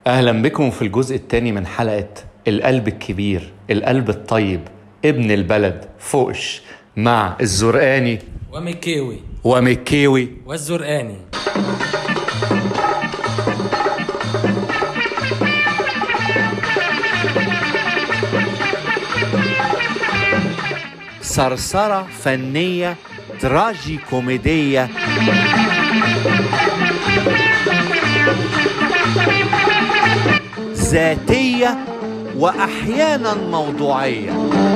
أهلا بكم في الجزء الثاني من حلقة القلب الكبير القلب الطيب ابن البلد فوقش مع الزرقاني ومكيوي ومكيوي والزرقاني صرصرة فنية تراجي كوميدية ذاتية وأحيانا موضوعية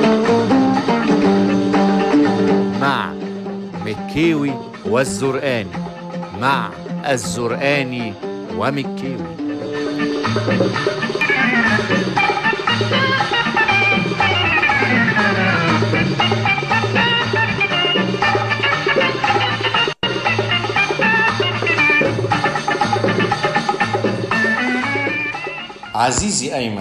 مع مكيوي والزرقاني مع الزرقاني ومكيوي عزيزي أيمن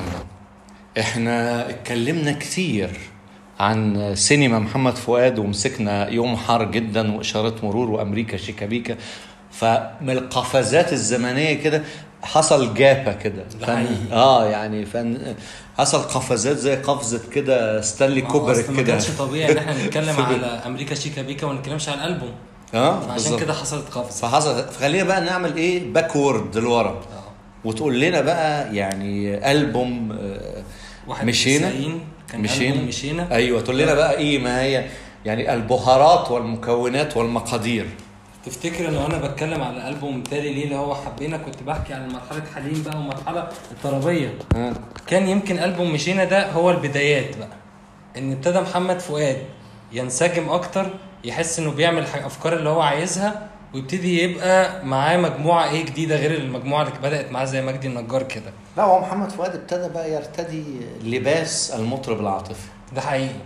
احنا اتكلمنا كتير عن سينما محمد فؤاد ومسكنا يوم حار جدا وإشارة مرور وأمريكا شيكابيكا فمن القفزات الزمنية كده حصل جابة كده ده فن حقيقي. اه يعني فن حصل قفزات زي قفزة كده ستانلي ما هو كوبريك أصل ما كده كانش طبيعي ان احنا نتكلم على امريكا شيكا بيكا وما نتكلمش على الالبوم اه فعشان بالظبط. كده حصلت قفزه فحصل فخلينا بقى نعمل ايه باكورد لورا وتقول لنا بقى يعني البوم آه، 91 مشينا كان مشينا ألبوم مشينا ايوه تقول لنا بقى ايه ما هي يعني البهارات والمكونات والمقادير تفتكر ان انا بتكلم على الالبوم تالي ليه اللي هو حبينا كنت بحكي عن مرحله حليم بقى ومرحله الطربيه ها كان يمكن البوم مشينا ده هو البدايات بقى ان ابتدى محمد فؤاد ينسجم اكتر يحس انه بيعمل ح- افكار اللي هو عايزها ويبتدي يبقى معاه مجموعه ايه جديده غير المجموعه اللي بدات معاه زي مجدي النجار كده لا هو محمد فؤاد ابتدى بقى يرتدي لباس المطرب العاطفي ده حقيقي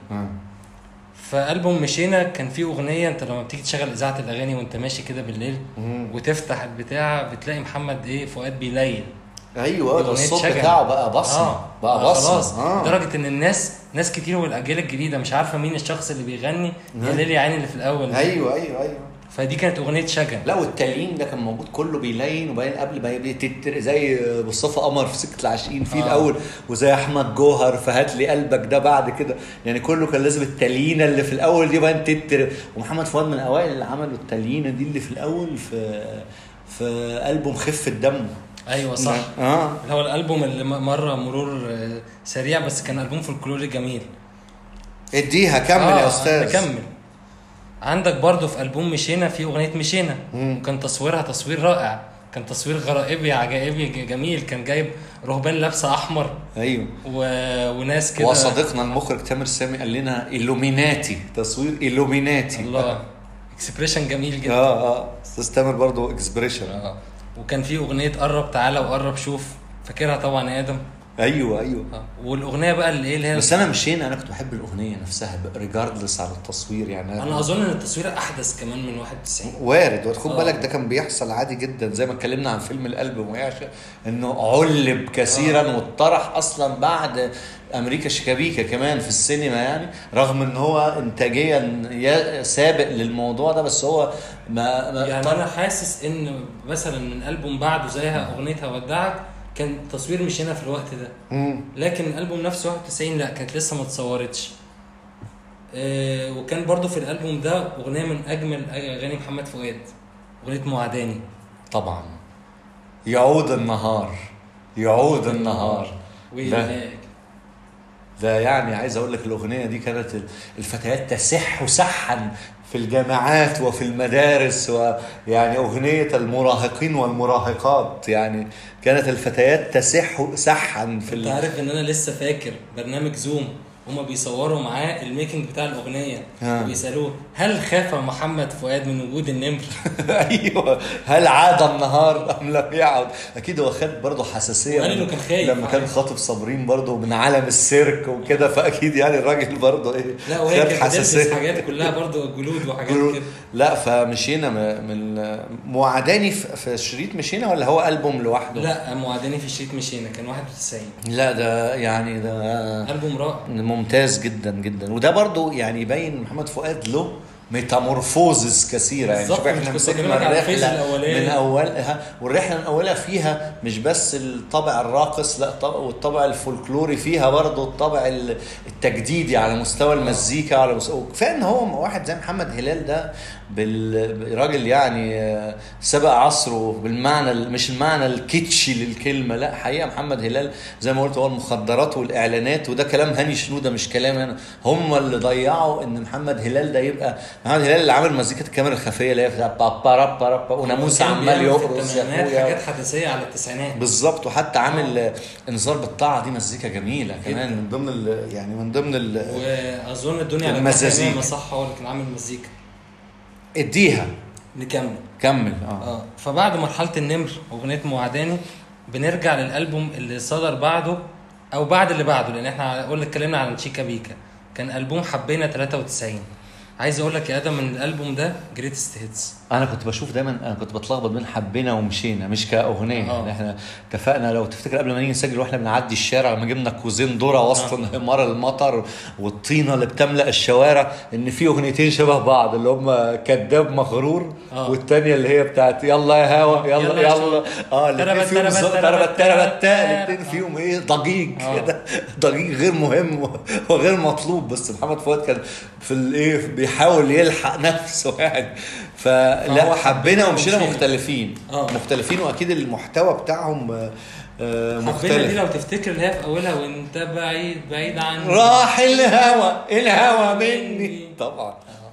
فالبوم مشينا كان فيه اغنيه انت لما بتيجي تشغل اذاعه الاغاني وانت ماشي كده بالليل مم. وتفتح البتاع بتلاقي محمد ايه فؤاد بيليل ايوه ده أغنية الصوت شجن. بتاعه بقى بصمه اه بقى بصمه خلاص آه. لدرجه ان الناس ناس كتير والاجيال الجديده مش عارفه مين الشخص اللي بيغني يا ليلي عيني اللي في الاول ده. ايوه ايوه ايوه فدي كانت اغنيه شجن لا والتليين ده كان موجود كله بيلين وبعدين قبل ما يبقى تتر زي مصطفى قمر في سكه العاشقين في آه. الاول وزي احمد جوهر فهات لي قلبك ده بعد كده يعني كله كان لازم التليينه اللي في الاول دي بقى تتر ومحمد فؤاد من اوائل اللي عملوا التليينه دي اللي في الاول في في البوم خفه دم ايوه صح اه اللي هو الالبوم اللي م- مره مرور آه، سريع بس كان البوم فولكلوري جميل اديها كمل آه، يا استاذ نكمل عندك برضو في البوم مشينا في اغنيه مشينا مم. وكان تصويرها تصوير رائع كان تصوير غرائبي عجائبي ج- جميل كان جايب رهبان لابسه احمر ايوه و... وناس كده وصديقنا المخرج تامر سامي قال لنا إلوميناتي تصوير إلوميناتي الله اكسبريشن جميل جدا اه اه استاذ تامر برضه اكسبريشن اه وكان في اغنيه قرب تعالى وقرب شوف فاكرها طبعا يا ادم ايوه ايوه آه. والاغنيه بقى اللي ايه اللي هي بس انا مشينا انا كنت بحب الاغنيه نفسها ريجاردلس على التصوير يعني انا اظن ان التصوير احدث كمان من 91 وارد وخد آه. بالك ده كان بيحصل عادي جدا زي ما اتكلمنا عن فيلم القلب ويعشق انه علب كثيرا آه. واتطرح اصلا بعد امريكا شيكابيكا كمان في السينما يعني رغم ان هو انتاجيا يا- سابق للموضوع ده بس هو ما, ما يعني طرح- انا حاسس ان مثلا من البوم بعده زيها اغنيه هودعك كان تصوير مش هنا في الوقت ده مم. لكن الالبوم نفسه 91 لا كانت لسه ما اتصورتش آه وكان برضو في الالبوم ده اغنيه من اجمل اغاني محمد فؤاد اغنيه معداني طبعا يعود النهار يعود النهار ده, وهناك ده يعني عايز اقول لك الاغنيه دي كانت الفتيات تسح سحا في الجامعات وفي المدارس ويعني اغنيه المراهقين والمراهقات يعني كانت الفتيات تسح سحا في انت ال... عارف ان انا لسه فاكر برنامج زوم هما بيصوروا معاه الميكنج بتاع الاغنيه ها. وبيسالوه هل خاف محمد فؤاد من وجود النمر؟ ايوه هل عاد النهار ام لم يعد اكيد هو خد برضه حساسيه وقال إنه كان خايف لما كان عادي. خاطب صابرين برضه من عالم السيرك وكده فاكيد يعني الراجل برضه ايه لا وهي خد كانت بتلبس حاجات كلها برضو جلود وحاجات كده لا فمشينا م- من موعداني في في شريط مشينا ولا هو البوم لوحده؟ لا معدني في الشريط مشينا كان 91 لا ده يعني ده البوم رائع ممتاز جدا جدا وده برضو يعني يبين محمد فؤاد له ميتامورفوزز كثيره يعني بالظبط، شوف احنا مش كنت مسكنا بكلمك على الفيز الرحله الأولاني. من اولها والرحله من اولها فيها مش بس الطابع الراقص لا طب- والطابع الفولكلوري فيها برضه الطابع ال- التجديدي على مستوى المزيكا على مستوى كفايه ان هو واحد زي محمد هلال ده بالراجل يعني آه، سبق عصره بالمعنى ال- مش المعنى الكيتشي للكلمه لا حقيقه محمد هلال زي ما قلت هو المخدرات والاعلانات وده كلام هاني شنوده مش كلام انا هم اللي ضيعوا ان محمد هلال ده يبقى محمد هلال اللي عامل مزيكه الكاميرا الخفيه اللي هي بتاع بابا رابا رابا وناموس كان عمال بيعمل في يقرص يا الثمانينات اخويا حاجات حدثيه على التسعينات بالظبط وحتى عامل آه، انذار بالطاعه دي مزيكا جميله كمان من ضمن ال- يعني من ضمن ال- واظن الدنيا على المزازيك. كفاية صح هو اللي كان عامل مزيكا اديها نكمل كمل اه اه فبعد مرحله النمر واغنيه موعداني بنرجع للالبوم اللي صدر بعده او بعد اللي بعده لان احنا قلنا اتكلمنا عن تشيكا بيكا كان البوم حبينا 93 عايز اقول لك يا ادم من الالبوم ده جريتست هيتس انا كنت بشوف دايما انا كنت بتلخبط بين حبينا ومشينا مش كاغنيه آه. يعني احنا اتفقنا لو تفتكر قبل ما نيجي نسجل واحنا بنعدي الشارع لما جبنا كوزين ذره وسط انهمار المطر والطينه اللي بتملا الشوارع ان في اغنيتين شبه بعض اللي هم كذاب مغرور آه. والثانيه اللي هي بتاعت يلا يا هوا يلا يلا يا يلا, شباب. اه الاثنين تربت فيهم تربت ز- تربت تربت تربت تربت. الاثنين فيهم ايه ضجيج آه. كده ضجيج غير مهم وغير مطلوب بس محمد فؤاد كان في الايه بيحاول يلحق نفسه يعني فلا فهو حبينا حبينا ومشينا ومشينا. مختلفين آه. مختلفين واكيد المحتوى بتاعهم آه، آه، حبينا دي مختلف لو تفتكر اللي هي في اولها وانت بعيد بعيد عن راح الهوى الهوى مني طبعا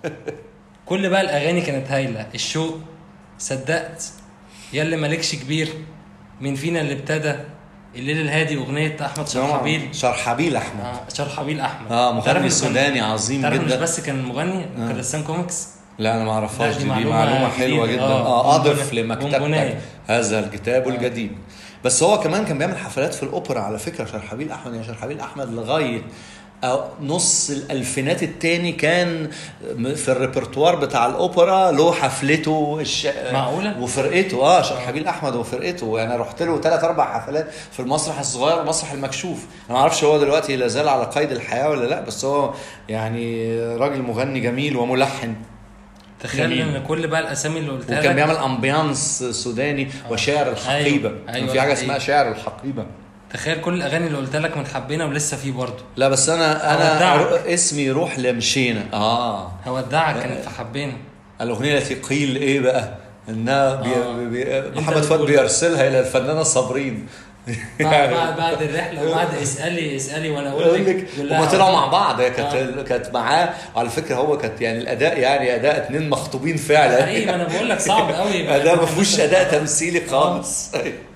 كل بقى الاغاني كانت هايله الشوق صدقت يا اللي مالكش كبير مين فينا اللي ابتدى الليل الهادي اغنيه احمد شرحبيل شرحبيل احمد آه شرحبيل احمد اه تعرف مغني إنه كان- سوداني عظيم تعرف مش جدا بس كان مغني كان رسام كوميكس لا انا ما اعرفهاش لا، دي, دي دي معلومة معلومه حلوه جديدة. جدا آه، اه اضف بونبوناية. لمكتبتك بونبوناية. هذا الكتاب الجديد بس هو كمان كان بيعمل حفلات في الاوبرا على فكره شرحبيل احمد يعني شرحبيل احمد لغايه أو نص الالفينات التاني كان في الريperتوار بتاع الاوبرا له حفلته الش... معقولة؟ وفرقته اه شرحبيل احمد وفرقته يعني رحت له ثلاث اربع حفلات في المسرح الصغير والمسرح المكشوف انا ما اعرفش هو دلوقتي لا زال على قيد الحياه ولا لا بس هو يعني راجل مغني جميل وملحن تخيل جميل. ان كل بقى الاسامي اللي قلتها وكان لك بيعمل امبيانس سوداني وشعر الحقيبه أيوة. كان أيوة في حاجه الحقيبة. اسمها شعر الحقيبه تخيل كل الاغاني اللي قلتها لك من حبينا ولسه في برضه لا بس انا انا هودعك. رو- اسمي روح لمشينا اه هودعك كانت في حبينا الاغنيه التي قيل ايه بقى انها بي آه. بي بي أنت محمد فؤاد بتقول. بيرسلها الى الفنانه صابرين بعد, بعد, بعد الرحله وبعد اسالي اسالي وانا اقول يقول لك لك يقول لها هم طلعوا مع بعض هي كانت آه. كانت معاه وعلى فكره هو كانت يعني الاداء يعني اداء اتنين مخطوبين فعلا حقيقي ما انا بقول لك صعب قوي يبقى اداء ما واحد فيهوش بس- اداء تمثيلي خالص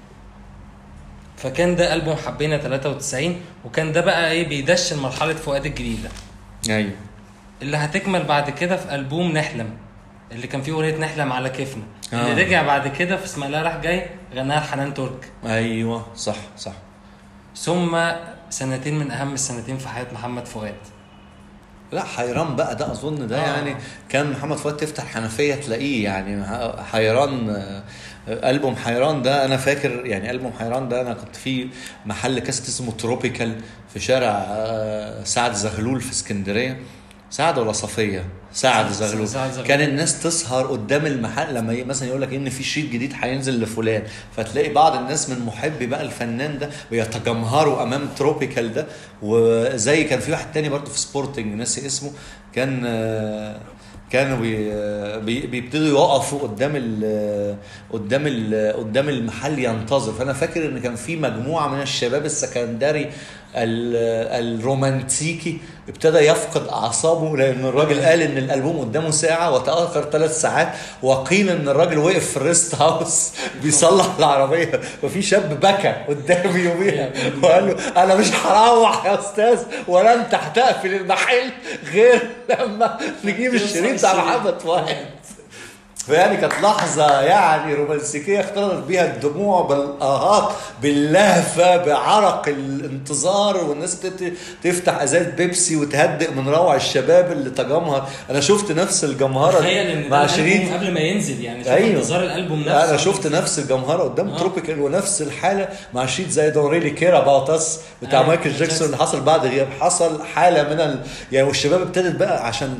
فكان ده البوم حبينا 93 وكان ده بقى ايه بيدشن مرحله فؤاد الجديده ايوه اللي هتكمل بعد كده في البوم نحلم اللي كان فيه اغنيه نحلم على كيفنا آه. اللي رجع بعد كده في اسمها لا راح جاي غناها لحنان ترك ايوه صح صح ثم سنتين من اهم السنتين في حياه محمد فؤاد لا حيران بقى ده اظن ده آه. يعني كان محمد فؤاد تفتح حنفيه تلاقيه يعني حيران آه، البوم حيران ده انا فاكر يعني البوم حيران ده انا كنت في محل كاسيت اسمه تروبيكال في شارع آه، سعد زغلول في اسكندريه سعد ولا صفيه سعد سعد- زغلول سعد زغلول. كان الناس تسهر قدام المحل لما ي- مثلا يقول لك ان في شريط جديد هينزل لفلان فتلاقي بعض الناس من محبي بقى الفنان ده بيتجمهروا امام تروبيكال ده وزي كان في واحد تاني برضه في سبورتنج ناسي اسمه كان آه، كانوا بي بي- بيبتدوا يقفوا قدام ال قدام ال قدام المحل ينتظر فانا فاكر ان كان في مجموعه من الشباب السكندري ال- الرومانتيكي ابتدى يفقد اعصابه لان الراجل قال ان الالبوم قدامه ساعه وتاخر ثلاث ساعات وقيل ان الراجل وقف في الريست هاوس بيصلح العربيه ففي شاب بكى قدامي يوميها وقال له انا مش هروح يا استاذ ولا انت هتقفل المحل غير لما نجيب الشريط بتاع محمد فؤاد فيعني كانت لحظة يعني رومانسيكية اختلطت بيها الدموع بالآهات باللهفة بعرق الانتظار والناس تت- تفتح ازاز بيبسي وتهدئ من روع الشباب اللي تجمهر انا شفت نفس الجمهرة تخيل ان ده مع الألبوم شريط قبل ما ينزل يعني شوف أيوه. انتظار الالبوم نفسه انا شفت نفس الجمهره قدام آه. تروبيكال ونفس الحاله مع شيت زي دون ريلي كير اباوت اس بتاع أيوه، مايكل جاكسون جاكسون. اللي حصل بعد غياب حصل حاله من ال... يعني والشباب ابتدت بقى عشان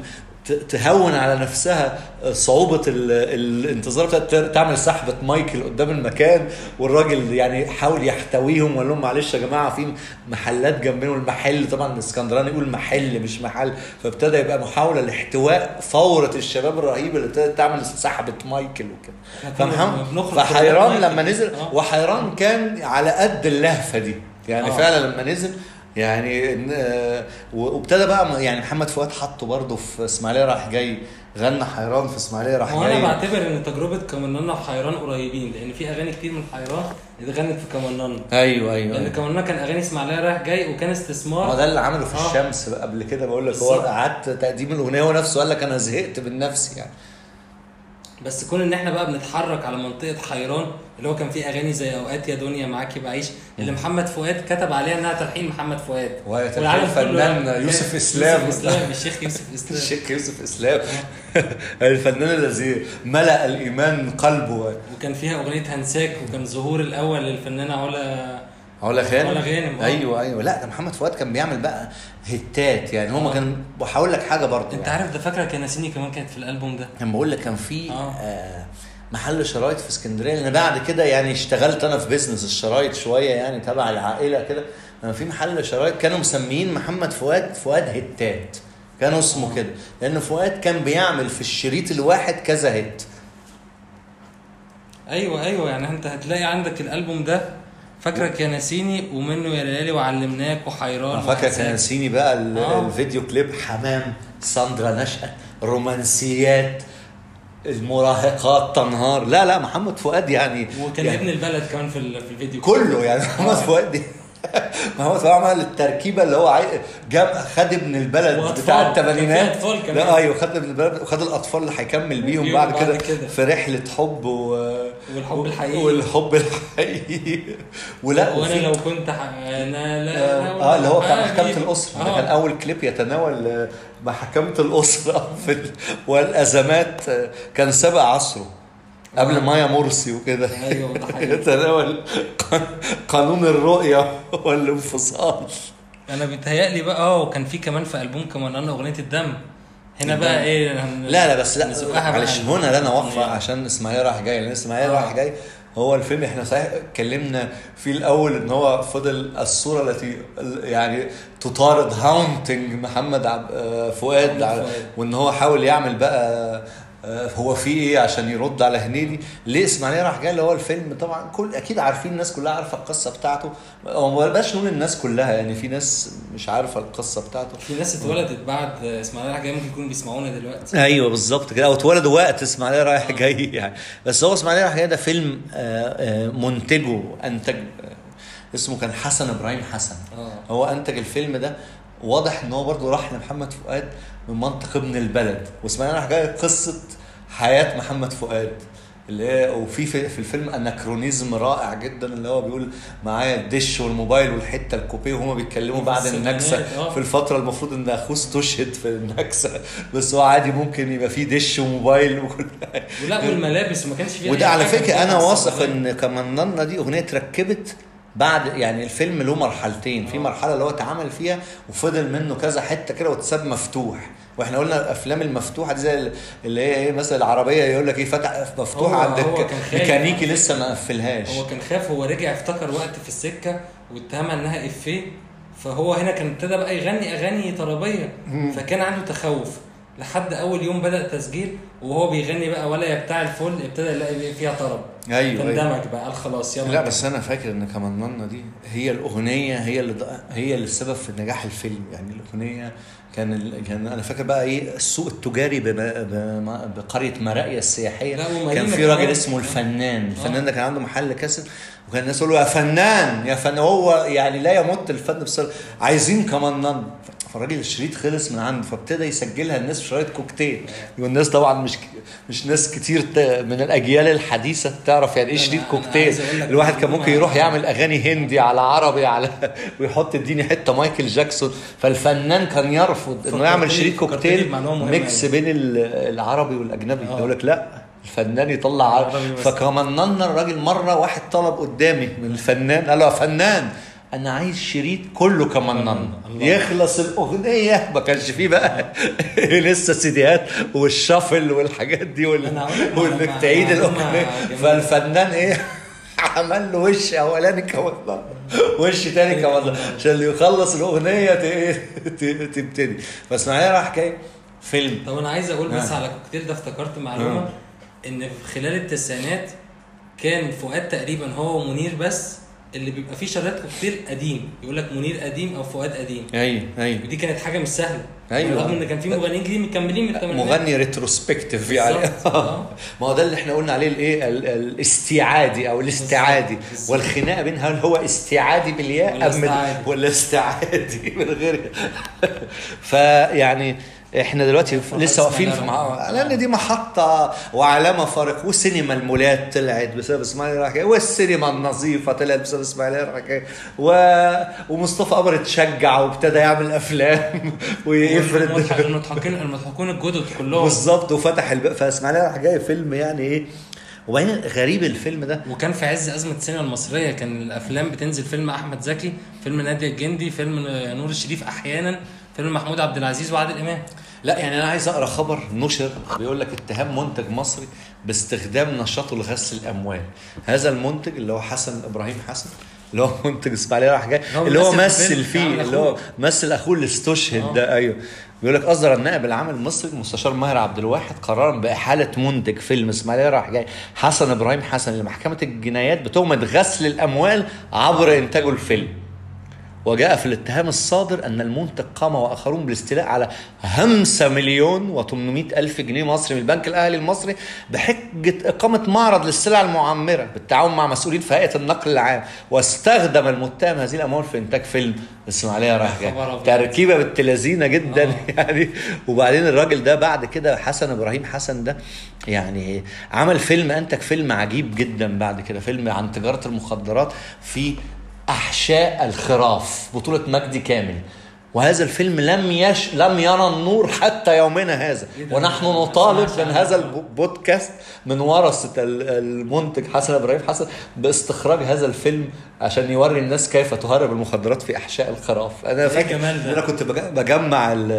ت- تهون على نفسها صعوبة ال- الانتظار بتاعت تعمل سحبة مايكل قدام المكان والراجل يعني حاول يحتويهم وقال لهم معلش يا جماعة في محلات جنبنا والمحل طبعا الاسكندراني يقول محل مش محل فابتدى يبقى محاولة لاحتواء ثورة الشباب الرهيبة اللي ابتدت تعمل سحبة مايكل وكده إحنا كنا فمحمد بنخرج فحيران قدام لما مايكل. نزل آه. وحيران كان على قد اللهفة دي يعني آه. فعلا لما نزل يعني إن- آه، وابتدى بقى يعني محمد فؤاد حطه برضه في اسماعيليه راح جاي غنى حيران في اسماعيليه راح هو انا جاي بعتبر ان تجربه كمنانا وحيران قريبين لان في اغاني كتير من حيران اتغنت في كمنانا ايوه ايوه لان أيوة. كمنانا كان اغاني اسماعيليه رايح جاي وكان هو استثمار ده اللي عمله في آه. الشمس بقى قبل كده بقول لك هو بالظبط. قعدت تقديم الاغنيه هو نفسه قال لك انا زهقت من نفسي يعني بس كون ان احنا بقى بنتحرك على منطقه حيران اللي هو كان فيه اغاني زي اوقات يا دنيا معاكي بعيش اللي محمد فؤاد كتب عليها انها تلحين محمد فؤاد وهي تلحين والعالم كله- الفنان يوسف إسلام. يوسف اسلام الشيخ يوسف اسلام الشيخ يوسف اسلام الفنان الذي ملأ الايمان قلبه وكان فيها اغنيه هنساك وكان ظهور الاول للفنانه علا علا غانم علا غانم، آه. ايوه ايوه لا ده محمد فؤاد كان بيعمل بقى هتات يعني هو ما كان بحاول لك حاجه برضه انت يعني. عارف ده فاكره كان ناسيني كمان كانت في الالبوم ده كان بقول لك كان في آه. آه محل شرايط في اسكندريه لان بعد كده يعني اشتغلت انا في بيزنس الشرايط شويه يعني تبع العائله كده كان في محل شرايط كانوا مسميين محمد فؤاد فؤاد هتات كانوا اسمه كده لان فؤاد كان بيعمل في الشريط الواحد كذا هت ايوه ايوه يعني انت هتلاقي عندك الالبوم ده فاكرك يا ناسيني ومنه يا ليالي وعلمناك وحيران انا فاكر وهنساك. كان نسيني بقى ال- آه. الفيديو كليب حمام ساندرا نشأت رومانسيات المراهقات تنهار لا لا محمد فؤاد يعني وكان يعني ابن البلد كمان في ال- في الفيديو كله يعني محمد فؤاد دي محمد فؤاد عمل التركيبه اللي هو عاي... جاب خد ابن البلد وأطفال. بتاع كان في الثمانينات أطفال كمان. لا ايوه خد ابن البلد وخد الاطفال اللي هيكمل بيهم بيهم بعد بعد كده, كده. في رحله حب و... والحب الحقيقي. والحب الحقيقي ولا وانا وفي- لو كنت ح... انا لا اه اللي هو بتاع محكمة حبيبي. الأسرة آه. ده كان أول كليب يتناول آه، محكمة الأسرة في ال... والأزمات آه، كان سابق عصره قبل آه. مايا مرسي وكده ايوه ده حقيقي يتناول قان- قانون الرؤية والانفصال انا بيتهيألي بقى اه وكان في كمان في البوم كمان انا اغنيه الدم هنا بقى الدم. ايه هن... لا لا بس لا نزقها بقى. معلش هنا لا انا واقفه يعني. عشان اسماعيل رايح جاي لان اسماعيل آه. رايح جاي هو الفيلم احنا صحيح اتكلمنا فيه الاول ان هو فضل الصوره التي يعني تطارد هاونتنج محمد عب آه، فؤاد محمد على فؤاد. وان هو حاول يعمل بقى آه، هو في ايه عشان يرد على هنيدي ليه اسماعيل راح جاي اللي هو الفيلم طبعا كل اكيد عارفين الناس كلها عارفه القصه بتاعته هو ما بقاش نقول الناس كلها يعني في ناس مش عارفه القصه بتاعته في ناس اتولدت بعد اسماعيل راح جاي ممكن يكونوا بيسمعونا دلوقتي ايوه بالظبط كده او اتولدوا وقت اسماعيليه رايح جاي يعني بس هو اسماعيليه رايح جاي ده فيلم آه، آه، منتجه انتج آه، اسمه كان حسن ابراهيم حسن اه هو انتج الفيلم ده واضح ان هو برضه راح لمحمد فؤاد من منطق ابن البلد واسماعيليه رايح جاي قصه حياه محمد فؤاد اللي هي وفي في, في الفيلم اناكرونيزم رائع جدا اللي هو بيقول معايا الدش والموبايل والحته الكوبيه وهما بيتكلموا بعد في النكسه السبعينات، آه. في الفتره المفروض ان اخوه استشهد في النكسه بس هو عادي ممكن يبقى فيه دش وموبايل وكل حاجه ولا والملابس وما كانش فيها وده أي على حاجة فكره انا بتاعت واثق السبعينات. ان كمننا دي اغنيه اتركبت بعد يعني الفيلم له مرحلتين في آه. مرحله اللي هو اتعمل فيها وفضل منه كذا حته كده واتساب مفتوح واحنا قلنا الافلام المفتوحه دي زي اللي هي ايه مثلا العربيه يقول لك ايه فتح مفتوحه هو- عندك هو كان خايف. ميكانيكي لسه ما قفلهاش هو كان خاف هو رجع افتكر وقت في السكه واتهمها انها افيه فهو هنا كان ابتدى بقى يغني اغاني طربيه فكان عنده تخوف لحد اول يوم بدا تسجيل وهو بيغني بقى ولا يا بتاع الفل ابتدى يلاقي فيها طرب ايوه ايوه فاندمج بقى قال خلاص يلا لا بس انا فاكر ان كمننا دي هي الاغنيه هي اللي ض- هي اللي السبب في نجاح الفيلم يعني الاغنيه كان ال... كان انا فاكر بقى ايه السوق التجاري ب... ب... بقريه مراقيه السياحيه لا، ومدينة كان في راجل كمان. اسمه الفنان الفنان ده كان عنده محل كاسيت وكان الناس يقولوا يا فنان يا فنان هو يعني لا يمت الفن بصراحه عايزين كمنان فالراجل الشريط خلص من عنده فابتدى يسجلها الناس في شرايط كوكتيل والناس طبعا مش مش ناس كتير ت- من الاجيال الحديثه تعرف يعني ايه أنا- شريط أنا كوكتيل عايز أقول لك الواحد كان معلومة ممكن يروح عن- يعمل اغاني هندي على عربي على ويحط اديني حته مايكل جاكسون فالفنان كان يرفض انه فكرتني- يعمل شريط فكرتني كوكتيل بمعلومة مهمة ميكس يعني. بين ال- العربي والاجنبي آه. يقول لك لا الفنان يطلع عربي عربي بس. فكمننا الراجل مره واحد طلب قدامي من الفنان قال له يا فنان انا عايز شريط كله كمنن الله. يخلص الاغنيه ما كانش فيه بقى لسه سيديات والشافل والحاجات دي وال... أنا هقول لك وانك معلومة- تعيد معلومة الاغنيه جميلة. فالفنان ايه عمل له وش اولاني كمنن وش تاني كمنن عشان يخلص الاغنيه ت- ت- تبتدي فاسماعيليه راح جاي فيلم طب انا عايز اقول بس آه. على الكوكتيل ده افتكرت معلومه آه. ان في خلال التسعينات كان فؤاد تقريبا هو ومنير بس اللي بيبقى فيه شرايط كوكتيل قديم يقول لك منير قديم او فؤاد قديم ايوه ايوه ودي كانت حاجه مش سهله أيوة. رغم ان كان في مغنيين جديد مكملين من الثمانينات مغني ريتروسبكتيف يعني بالظبط. آه. ما هو ده اللي احنا قلنا عليه الايه ال- الاستيعادي او الاستعادي بالظبط. بالظبط. والخناقه بين هل هو استيعادي بالياء ولا ام استعادي. ولا استعادي بالغير فيعني احنا دلوقتي فرحة لسه واقفين في اسمها مع... لرا. لان دي محطه وعلامه فارق وسينما المولات طلعت بسبب اسماعيل راح جاي والسينما النظيفه طلعت بسبب اسماعيل راح جاي و... ومصطفى قمر اتشجع وابتدى يعمل افلام ويفرد المضحك- المضحكين المضحكون الجدد كلهم بالظبط وفتح الباب فاسماعيليه راح جاي فيلم يعني ايه وبعدين غريب الفيلم ده وكان في عز ازمه السينما المصريه كان الافلام بتنزل فيلم احمد زكي فيلم ناديه الجندي فيلم نور الشريف احيانا فيلم محمود عبد العزيز وعادل امام لا يعني انا عايز اقرا خبر نشر بيقول لك اتهام منتج مصري باستخدام نشاطه لغسل الاموال هذا المنتج اللي هو حسن ابراهيم حسن اللي هو منتج اسماعيليه راح جاي هو اللي هو مثل في مثل فيلم فيه عمل اللي هو أخوه. مثل اخوه اللي استشهد آه. ده ايوه بيقول لك اصدر النائب العام المصري المستشار ماهر عبد الواحد قرارا باحاله منتج فيلم اسماعيليه راح جاي حسن ابراهيم حسن لمحكمه الجنايات بتهمه غسل الاموال عبر انتاجه الفيلم وجاء في الاتهام الصادر أن المنتج قام وآخرون بالاستيلاء على همسة مليون و800 ألف جنيه مصري من البنك الأهلي المصري بحجة إقامة معرض للسلع المعمرة بالتعاون مع مسؤولين في هيئة النقل العام واستخدم المتهم هذه الأموال في إنتاج فيلم إسماعيلية رايح جاي خبر أبيض. تركيبة بالتلازينة جدا آه. يعني وبعدين الراجل ده بعد كده حسن إبراهيم حسن ده يعني عمل فيلم أنتج فيلم عجيب جدا بعد كده فيلم عن تجارة المخدرات في احشاء الخراف بطوله مجدي كامل وهذا الفيلم لم يش لم يرى النور حتى يومنا هذا إيه ده؟ ونحن ما نطالب سمعتش من عنه. هذا البودكاست من ورثه ال- المنتج حسن ابراهيم حسن باستخراج هذا الفيلم عشان يوري الناس كيف تهرب المخدرات في احشاء الخراف انا إيه فاكر الجمال ده؟ إن انا كنت بج- بجمع ال-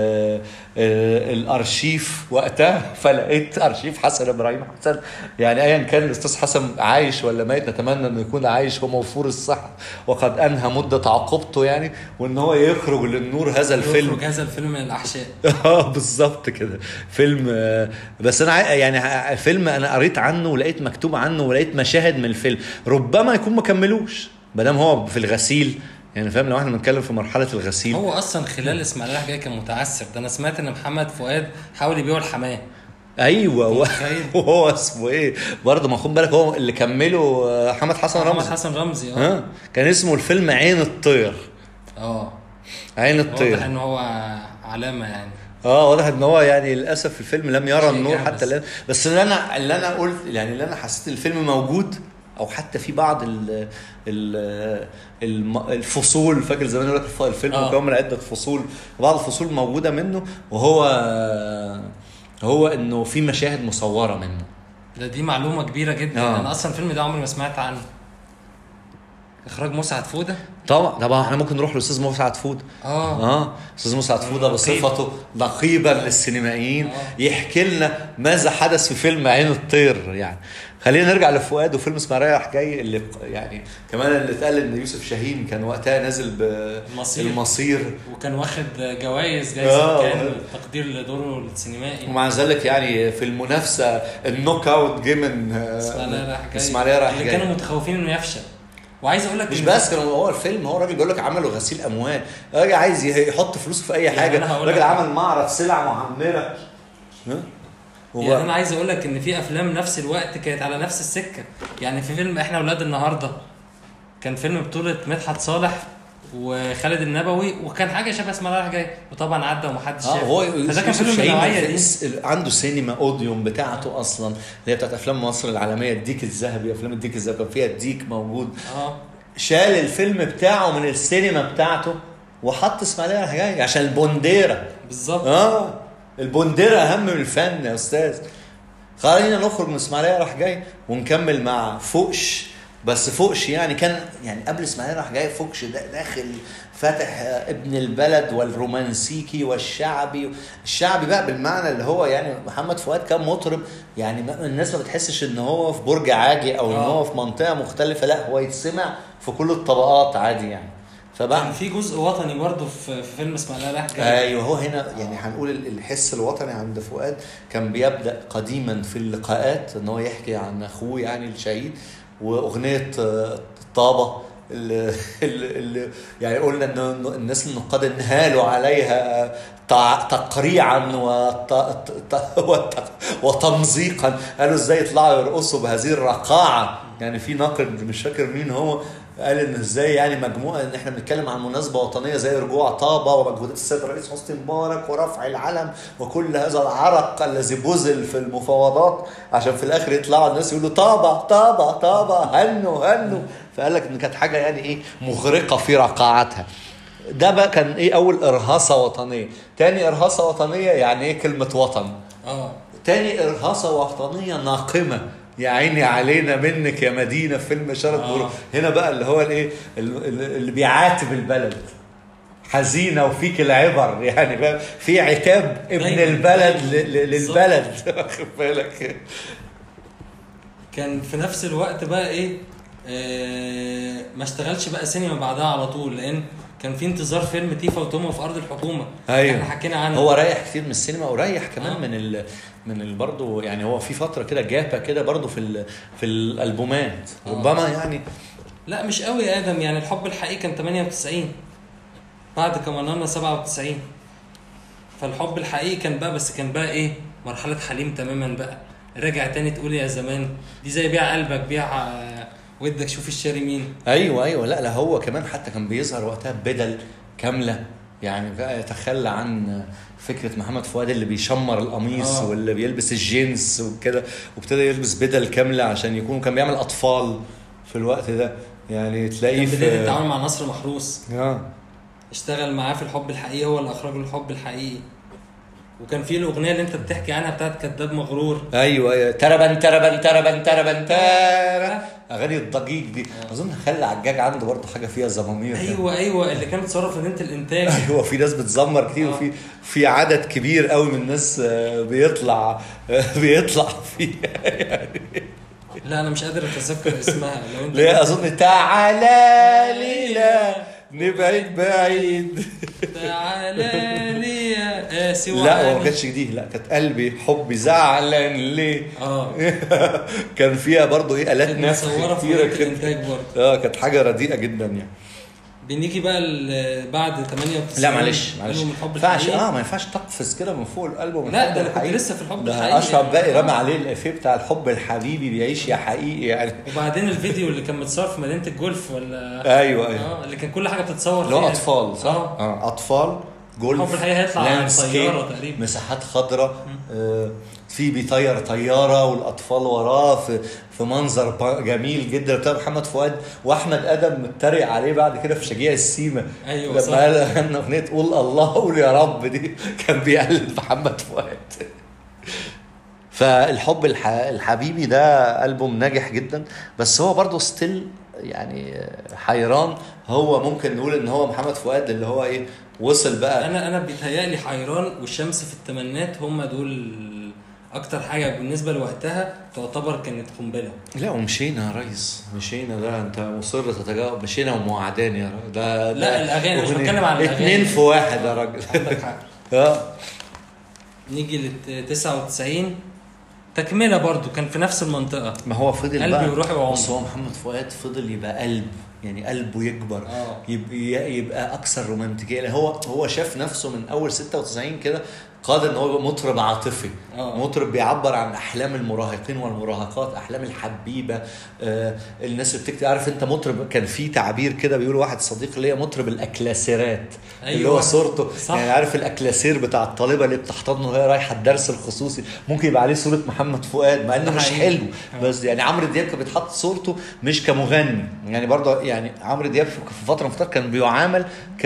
ال- الارشيف وقتها فلقيت ارشيف حسن ابراهيم حسن يعني ايا كان الاستاذ حسن عايش ولا ميت نتمنى انه يكون عايش وموفور الصحه وقد انهى مده عقوبته يعني وان هو يخرج للنور هذا الفيلم يخرج هذا الفيلم من الاحشاء اه بالظبط كده فيلم آه، بس انا عا- يعني ع- فيلم انا قريت عنه ولقيت مكتوب عنه ولقيت مشاهد من الفيلم ربما يكون ما كملوش ما دام هو في الغسيل يعني فاهم لو احنا بنتكلم في مرحله الغسيل هو اصلا خلال اسماعيليه رايح جاي كان متعسر ده انا سمعت ان محمد فؤاد حاول يبيعه الحماه ايوه و- متخيل؟ وهو اسمه ايه برضه ما خد بالك هو اللي كمله آه، حمد حسن محمد رمزي حسن رمزي اه ها كان اسمه الفيلم عين الطير اه عين واضح الطير ان هو علامه يعني اه واضح ان هو يعني للاسف الفيلم لم يرى شيء النور جامد حتى بس. الان بس اللي انا اللي انا قلت يعني اللي انا حسيت الفيلم موجود او حتى في بعض ال ال الم- الفصول فاكر زمان يقول لك الف- الفيلم آه. مكون من عده فصول بعض الفصول موجوده منه وهو هو انه في مشاهد مصوره منه ده دي معلومه كبيره جدا آه. انا اصلا الفيلم ده عمري ما سمعت عنه اخراج مسعد فوده طبعا طبعا احنا ممكن نروح لاستاذ مسعد فود اه اه استاذ مسعد فوده نقيب. بصفته نقيبا للسينمائيين آه. يحكي لنا ماذا حدث في فيلم عين الطير يعني خلينا نرجع لفؤاد وفيلم اسماعيليه رايح جاي اللي يعني كمان اللي اتقال ان يوسف شاهين كان وقتها نازل المصير. بالمصير وكان واخد جوائز جايزه آه. كان تقدير لدوره السينمائي ومع ذلك يعني في المنافسه النوك اوت جه من آه، اسماعيليه رايح جاي اسماعيليه رايح اللي جاي كانوا متخوفين انه يفشل وعايز اقول لك مش إن- بس كانوا هو الفيلم هو الراجل بيقول لك عملوا غسيل اموال الراجل عايز يحط فلوسه في اي يعني حاجه أنا هقول الراجل لك- عمل معرض سلع معمره ها؟ وبقى- يعني انا عايز اقول لك ان في افلام نفس الوقت كانت على نفس السكه يعني في فيلم احنا اولاد النهارده كان فيلم بطوله مدحت صالح وخالد النبوي وكان حاجه شبه اسمها رايح جاي وطبعا عدى ومحدش اه شافه هو فده كان يوسف فيلم من شاهين النوعيه دي الفيس- عنده سينما اوديوم بتاعته اصلا اللي هي بتاعت افلام مصر العالميه الديك الذهبي افلام الديك الذهبي كان فيها الديك موجود اه شال الفيلم بتاعه من السينما بتاعته وحط اسماعيليه رايح جاي عشان البونديره بالظبط اه البونديره اهم من الفن يا استاذ خلينا نخرج من اسماعيليه راح جاي ونكمل مع فوقش بس فوقش يعني كان يعني قبل اسماعيل راح جاي فوقش دا- داخل فاتح آه، ابن البلد والرومانسيكي والشعبي الشعبي بقى بالمعنى اللي هو يعني محمد فؤاد كان مطرب يعني ما- الناس ما بتحسش ان هو في برج عاجي او ان آه. هو في منطقه مختلفه لا هو يتسمع في كل الطبقات عادي يعني فبقى كان في جزء وطني برضه في في فيلم اسماعيليه رايح جاي ايوه هو هنا يعني هنقول ال- الحس الوطني عند فؤاد كان بيبدا قديما في اللقاءات ان هو يحكي عن اخوه يعني الشهيد واغنيه آه، طابه اللي, اللي يعني قلنا ان إنه الناس النقاد انهالوا عليها تع- تقريعا وت- ت- وت- وتمزيقا قالوا ازاي يطلعوا يرقصوا بهذه الرقاعه يعني في ناقد مش فاكر مين هو قال ان ازاي يعني مجموعه ان احنا بنتكلم عن مناسبه وطنيه زي رجوع طابه ومجهودات السيد الرئيس حسني مبارك ورفع العلم وكل هذا العرق الذي بذل في المفاوضات عشان في الاخر يطلعوا الناس يقولوا طابه طابه طابه هنوا هنوا فقال لك ان كانت حاجه يعني ايه مغرقه في رقاعتها ده بقى كان ايه اول ارهاصه وطنيه تاني ارهاصه وطنيه يعني ايه كلمه وطن اه تاني إرهاصة وطنية ناقمة يا عيني علينا منك يا مدينة في فيلم إشارة آه. مرور هنا بقى اللي هو الإيه ال- ال- اللي بيعاتب البلد حزينة وفيك العبر يعني فاهم في عتاب ابن دايماً، البلد دايماً. ل- ل- بالظبط. للبلد واخد بالك كان في نفس الوقت بقى ايه آه ما اشتغلش بقى سينما بعدها على طول لان كان في انتظار فيلم تيفا وتوما في ارض الحكومه أيوة. احنا حكينا عنه هو رايح كتير من السينما وريح كمان آه. من ال من ال برضه يعني هو في فترة كده جابة كده برضه في ال في الألبومات آه. ربما يعني لا مش قوي يا ادم يعني الحب الحقيقي كان 98 بعد كمانانا 97 فالحب الحقيقي كان بقى بس كان بقى ايه مرحله حليم تماما بقى راجع تاني تقول يا زمان دي زي بيع قلبك بيع آه، ودك شوف الشاري مين ايوه ايوه لا لا هو كمان حتى كان بيظهر وقتها بدل كامله يعني بقى يتخلى عن فكره محمد فؤاد اللي بيشمر القميص آه. واللي بيلبس الجينز وكده وابتدى يلبس بدل كامله عشان يكون كان بيعمل اطفال في الوقت ده يعني تلاقيه كان بدايه في التعامل مع نصر محروس اه اشتغل معاه في الحب الحقيقي هو اللي اخرج له الحب الحقيقي وكان في الاغنيه اللي انت بتحكي عنها بتاعت كذاب مغرور ايوه ايوه تربن تربن تربن تربن تارا اغاني الضجيج دي اظن خلى عجاج عنده برضه حاجه فيها زمامير كده. ايوه ايوه اللي كانت بتصرف في مدينه الانتاج ايوه في ناس بتزمر كتير آه. وفي في عدد كبير قوي من الناس آه، بيطلع آه، بيطلع فيها لا انا مش قادر اتذكر اسمها لو انت ليه اظن تعالى لينا نبعد بعيد تعالى لي يا قاسي لا هو ما وعامل. كانتش دي لا كانت قلبي حبي زعلان ليه اه كان فيها برضو ايه الات كانت نفخ مصوره في كتيره مدينه كده الانتاج برضه اه كانت حاجه رديئه جدا يعني بنيجي بقى ال- بعد 98 لا معلش معلش ألبوم ما الحب ينفعش الحقيقي اه ما ينفعش تقفز كده من فوق الالبوم لا، الحب ده أنا كنت الحقيقي. لسه في الحب ده الحقيقي اشرف يعني. باقي رمى آه. عليه الافيه بتاع الحب الحبيبي بيعيش يا حقيقي يعني وبعدين الفيديو اللي كان متصور في مدينه الجولف ولا ايوه ايوه اه اللي كان كل حاجه بتتصور اللي هو فيها. اطفال صح؟ اه اه اطفال جولف الحب الحقيقي هيطلع على لاندسكيب، طيارة تقريبا. مساحات خضراء آه في بيطير طياره والاطفال وراه في في منظر با- جميل جدا بتاع محمد فؤاد واحمد ادم متريق عليه بعد كده في شجيع السيما أيوة لما صح. قال غنى اغنيه قول الله قول يا رب دي كان بيقلد محمد فؤاد فالحب الح... الحبيبي ده ألبوم ناجح جدا بس هو برضه ستيل يعني حيران هو ممكن نقول ان هو محمد فؤاد اللي هو ايه وصل بقى انا انا بيتهيألي حيران والشمس في الثمانينات هم دول اكتر حاجه بالنسبه لوقتها تعتبر كانت قنبله لا ومشينا يا ريس مشينا ده انت مصر تتجاوب مشينا وموعداني يا راجل ده لا، ده الأغاني، مش أغنية. بتكلم عن الأغاني. اتنين في واحد يا راجل عندك حق اه نيجي لل 99 تكمله برضو كان في نفس المنطقه ما هو فضل قلبي بقى وروحي وعمري. بس هو محمد فؤاد فضل يبقى قلب يعني قلبه يكبر اه يبقى, يبقى اكثر رومانتيكيه يعني هو هو شاف نفسه من اول 96 كده قاد ان هو يبقى مطرب عاطفي آه. مطرب بيعبر عن احلام المراهقين والمراهقات احلام الحبيبه آه الناس اللي بتكتب عارف انت مطرب كان في تعبير كده بيقول واحد صديق ليا مطرب الاكلاسيرات أيوة. اللي هو صورته صح. يعني عارف الاكلاسير بتاع الطالبه اللي بتحتضنه وهي رايحه الدرس الخصوصي ممكن يبقى عليه صوره محمد فؤاد مع انه ده مش حقيقي. حلو آه. بس يعني عمرو دياب كان بيتحط صورته مش كمغني يعني برضه يعني عمرو دياب في فتره من الفترات كان بيعامل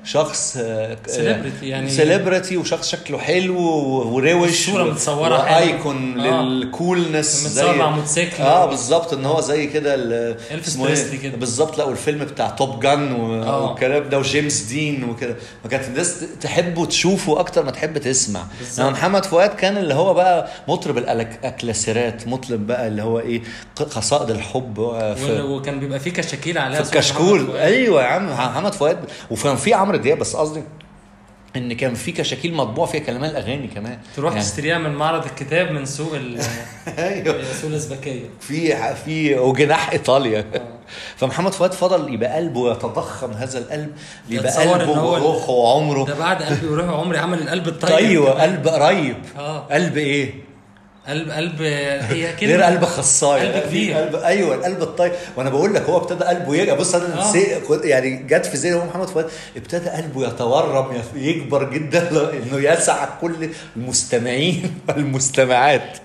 شخص Celebrity يعني. سيلبرتي وشخص شكله حلو وروش الصورة متصورة حلو. وايكون آه. للكولنس متصور مع موتوسيكل. اه بالظبط ان هو زي كده ال- إلفيس اسمه إيه؟ بريسلي كده. بالظبط لا والفيلم بتاع توب جان و- آه. والكلام ده وجيمس دين وكده فكانت الناس تحبه تشوفه اكتر ما تحب تسمع بالظبط. انما محمد فؤاد كان اللي هو بقى مطرب الاكلاسيرات مطرب بقى اللي هو ايه ق- قصائد الحب وال- في وكان بيبقى فيه كشاكيل عليها في صورة محمد الكشكول فؤاد. ايوه يا عم محمد فؤاد وكان في عمرو دياب بس قصدي ان كان في كشاكيل مطبوع فيها كلمات الاغاني كمان تروح يعني تشتريها من معرض الكتاب من سوق ال- ايوه سوق الازبكيه في في وجناح ايطاليا آه. فمحمد فؤاد فضل يبقى قلبه يتضخم هذا القلب يبقى يتصور إن قلبه هو ال- وروحه وعمره ده بعد قلبي وروحي وعمري عمل القلب الطيب ايوه كمان. قلب قريب اه قلب ايه؟ قلب قلب هي كلمه غير قلب خصايه قلب في كبير. قلب ايوه القلب الطيب وانا بقول لك هو ابتدى قلبه يجي بص انا آه. نسي... كنت- يعني جت في ذهني هو محمد فؤاد ابتدى قلبه يتورم يف- يكبر جدا ل- انه يسع كل المستمعين والمستمعات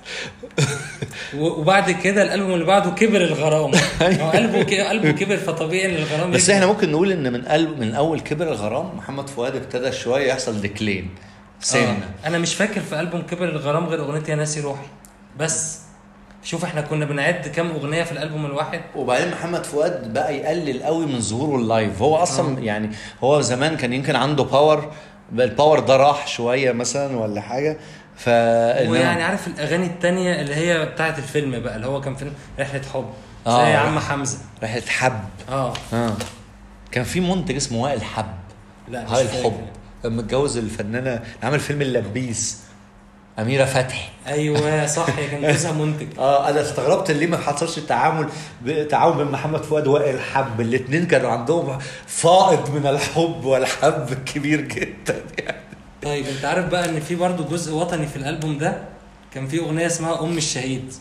و- وبعد كده الالبوم اللي بعده كبر الغرام هو قلبه ك- قلبه كبر فطبيعي ان الغرام بس يكبر. احنا ممكن نقول ان من قلب من اول كبر الغرام محمد فؤاد ابتدى شويه يحصل ديكلين سنه آه. انا مش فاكر في البوم كبر الغرام غير اغنيه يا ناسي روحي بس شوف احنا كنا بنعد كام اغنيه في الالبوم الواحد وبعدين محمد فؤاد بقى يقلل قوي من ظهوره اللايف هو اصلا آه. يعني هو زمان كان يمكن عنده باور بقى الباور ده راح شويه مثلا ولا حاجه ف ويعني عارف الاغاني التانية اللي هي بتاعت الفيلم بقى اللي هو كان فيلم رحله حب زي آه. يا عم حمزه رحله حب اه اه كان في منتج اسمه وائل حب لا مش هاي فاكر. الحب كان متجوز الفنانه اللي عمل فيلم اللبيس اميره فتحي ايوه صح هي كان جوزها منتج اه انا استغربت ليه ما حصلش تعامل ب- تعاون بين محمد فؤاد وائل حب الاثنين كانوا عندهم فائض من الحب والحب كبير جدا يعني طيب انت عارف بقى ان في برضه جزء وطني في الالبوم ده كان في اغنيه اسمها ام الشهيد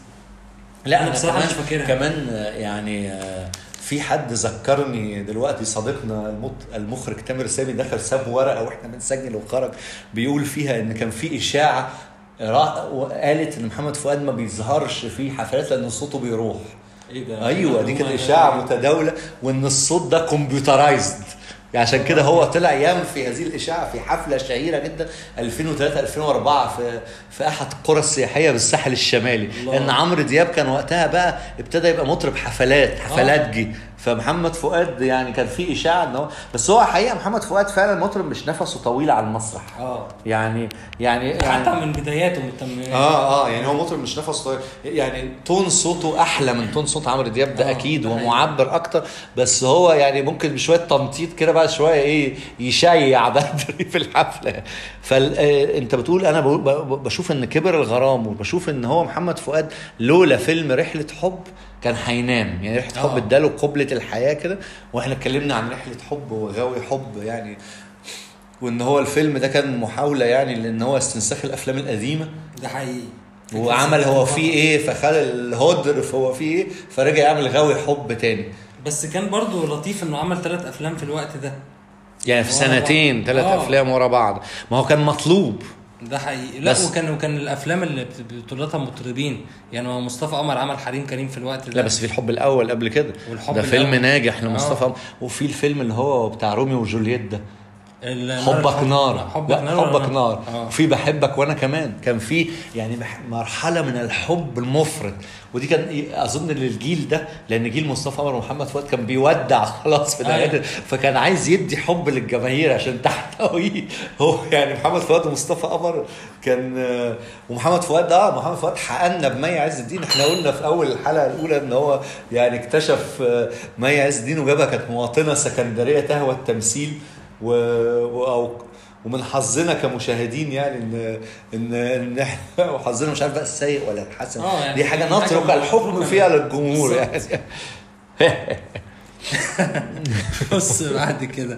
لا أنا بصراحة مش فاكرها. كمان آه، يعني آه، في حد ذكرني دلوقتي صديقنا المط- المخرج تامر سامي دخل ساب ورقه واحنا بنسجل وخرج بيقول فيها ان كان في اشاعه را- وقالت ان محمد فؤاد ما بيظهرش في حفلات لان صوته بيروح ايه ده ايوه دي كانت اشاعه متداوله وان الصوت ده كمبيوترايزد عشان كده هو طلع ينفي هذه الاشاعه في حفله شهيره جدا 2003 2004 في في احد القرى السياحيه بالساحل الشمالي الله. لان عمرو دياب كان وقتها بقى ابتدى يبقى مطرب حفلات حفلات جي فمحمد فؤاد يعني كان في اشاعه ان هو بس هو حقيقه محمد فؤاد فعلا مطرب مش نفسه طويل على المسرح اه يعني يعني حتى يعني من بداياته متم اه اه يعني هو مطرب مش نفسه طويل يعني تون صوته احلى من تون صوت عمرو دياب ده آه، اكيد ده حقيقي. ومعبر اكتر بس هو يعني ممكن بشويه تنطيط كده بقى شويه ايه يشيع بدري في الحفله فانت بتقول انا بقول- ب- بشوف ان كبر الغرام وبشوف ان هو محمد فؤاد لولا فيلم رحله حب كان هينام يعني رحله حب آه. اداله قبله الحياه كده واحنا اتكلمنا عن رحله حب وغاوي حب يعني وان هو الفيلم ده كان محاوله يعني لان هو استنساخ الافلام القديمه ده حقيقي وعمل هو فيه ايه فخد الهدر فهو فيه ايه فرجع يعمل غاوي حب تاني بس كان برضه لطيف انه عمل ثلاث افلام في الوقت ده يعني في ورا سنتين بعض. ثلاث آه. افلام ورا بعض ما هو كان مطلوب ده حقيقي لا بس- وكان وكان الافلام اللي بت- بطولتها مطربين يعني هو مصطفى قمر عمل حريم كريم في الوقت ده لا بس في الحب الاول قبل كده والحب ده فيلم الأول. ناجح لمصطفى آه. وفي الفيلم اللي هو بتاع روميو وجولييت ده ال- حبك نار حبك لا، نار ولا حبك نار اه وفي بحبك وانا كمان كان في يعني مح- مرحله من الحب المفرط ودي كان إيه، اظن للجيل ده لان جيل مصطفى قمر ومحمد فؤاد كان بيودع خلاص في أيوة. الآخر فكان عايز يدي حب للجماهير عشان تحتويه هو يعني محمد فؤاد ومصطفى قمر كان آه، ومحمد فؤاد اه محمد فؤاد حققنا بمي عز الدين احنا قلنا في اول الحلقه الاولى ان هو يعني اكتشف آه، مي عز الدين وجابها كانت مواطنه سكندريه تهوى التمثيل و... و... أو ومن حظنا كمشاهدين يعني ان ان ان احنا وحظنا مش عارف بقى السيء ولا الحسن آه، يعني دي حاجه دي حاجة نترك الحكم متروكة. فيها للجمهور يعني بالظبط. بص بعد كده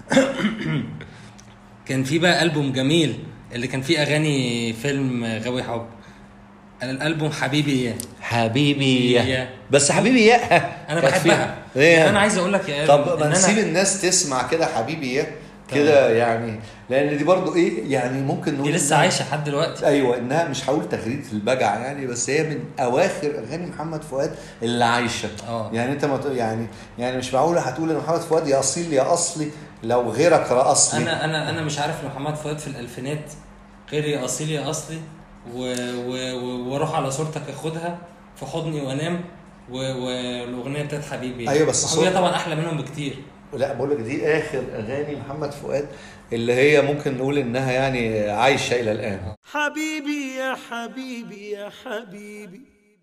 كان في بقى البوم جميل اللي كان فيه اغاني فيلم غاوي حب الالبوم حبيبي يا حبيبي يا. بس حبيبي يا انا كانت فيها- بحبها ايه يعني انا عايز اقول لك يا طب إن ما أنا- نسيب الناس تسمع كده حبيبي يا كده يعني لان دي برضو ايه يعني ممكن نقول دي لسه إنها- عايشه لحد دلوقتي ايوه انها مش هقول تغريده البجع يعني بس هي من اواخر اغاني محمد فؤاد اللي عايشه اه يعني انت ما ت- يعني يعني مش معقوله هتقول ان محمد فؤاد يا اصيل يا اصلي لو غيرك رقص لي انا انا انا مش عارف محمد فؤاد في الالفينات غير يا اصيل يا اصلي و... و... و... واروح على صورتك اخدها في حضني وانام و... والاغنيه بتاعت حبيبي أيوة، بس حبيبي صوت- طبعا احلى منهم بكتير لا بقول لك دي اخر اغاني محمد فؤاد اللي هي ممكن نقول انها يعني عايشه الى الان حبيبي يا حبيبي يا حبيبي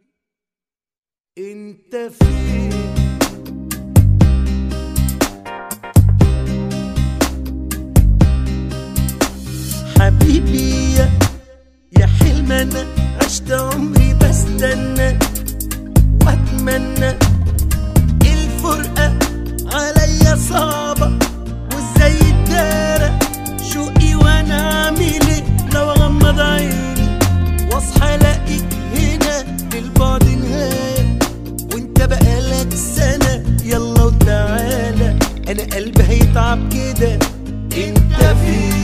انت فين حبيبي يا يا حلم انا عشت عمري بستنى واتمنى الفرقة عليا صعبة وازاي الدارة شوقي وانا اعمل ايه لو اغمض عيني واصحى الاقيك هنا للبعد نهاية وانت بقالك سنة يلا وتعالى انا قلبي هيتعب كده انت فين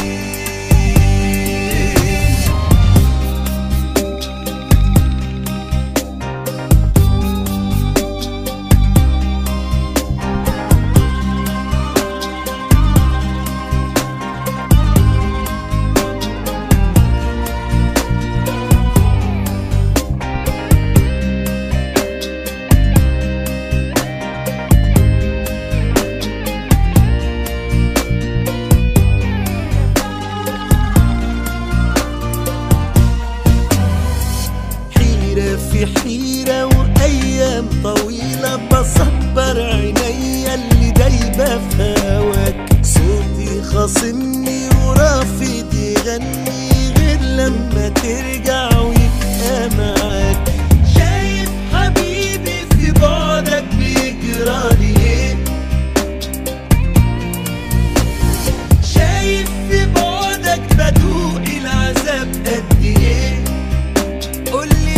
حيرة في حيرة وأيام طويلة بصبر عينيا اللي دايبة في هواك صوتي خاصمني ورافض يغني غير لما ترجع ويبقى معاك شايف حبيبي في بعدك بيجرالي ايه شايف في بعدك بدوق العذاب قد ايه قولي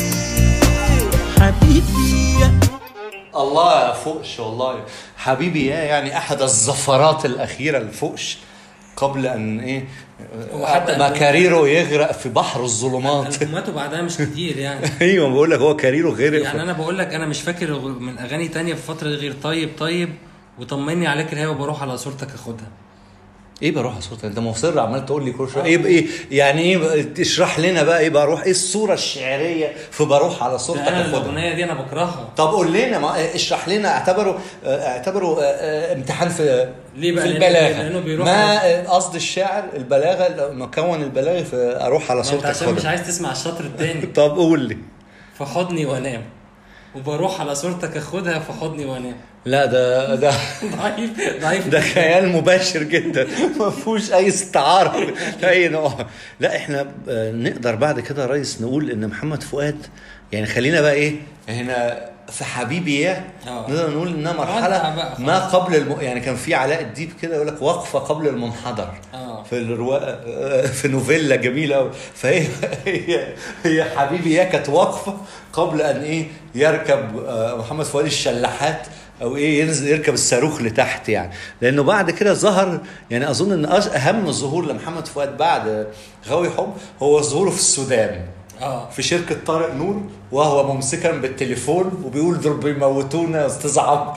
ليه حبيبي يا الله يا فوقش والله حبيبي يا يعني احد الزفرات الاخيره الفوقش قبل ان ايه وحتى ما ألبوم- كاريره يغرق في بحر الظلمات البوماته بعدها مش كتير يعني ايوه بقول لك هو كاريره غرق يعني في- انا بقول لك انا مش فاكر غ- من اغاني تانية في فتره غير طيب طيب وطمني عليك الهوا وبروح على صورتك اخدها ايه بروح صوتك انت مصر عمال تقول لي كل شويه ايه ايه يعني ايه بقى- اشرح لنا بقى ايه بروح ايه الصوره الشعريه في بروح على صورتك ده انا أخدها؟ الاغنيه دي انا بكرهها طب قول لنا ما اشرح لنا اعتبره اعتبره آه، آه، امتحان في ليه بقى؟ في لأن- البلاغه لأنه بيروح ما آه، قصد الشاعر البلاغه مكون البلاغه في اروح على ما انت صورتك عشان مش خدها. عايز تسمع الشطر التاني طب قول لي في حضني وانام وبروح على صورتك اخدها في حضني وانام لا ده ده ضعيف ضعيف ده خيال مباشر جدا ما فيهوش اي استعاره اي نوع لا احنا آه، نقدر بعد كده يا ريس نقول ان محمد فؤاد يعني خلينا بقى ايه هنا في حبيبي يا آه. نقدر نقول انها ودع مرحله بقى ما خلاص. قبل الم... يعني كان في علاء الديب كده يقول لك وقفه قبل المنحدر آه. في الرواقه آه، في نوفيلا جميله قوي فهي هي هي حبيبي يا كانت وقفه قبل ان ايه يركب آه، محمد فؤاد الشلاحات او ايه ينزل يركب الصاروخ لتحت يعني لانه بعد كده ظهر يعني اظن ان أش- اهم ظهور لمحمد فؤاد بعد غاوي حب هو ظهوره في السودان اه في شركة طارق نور وهو ممسكا بالتليفون وبيقول دول بيموتونا يا استاذ عمرو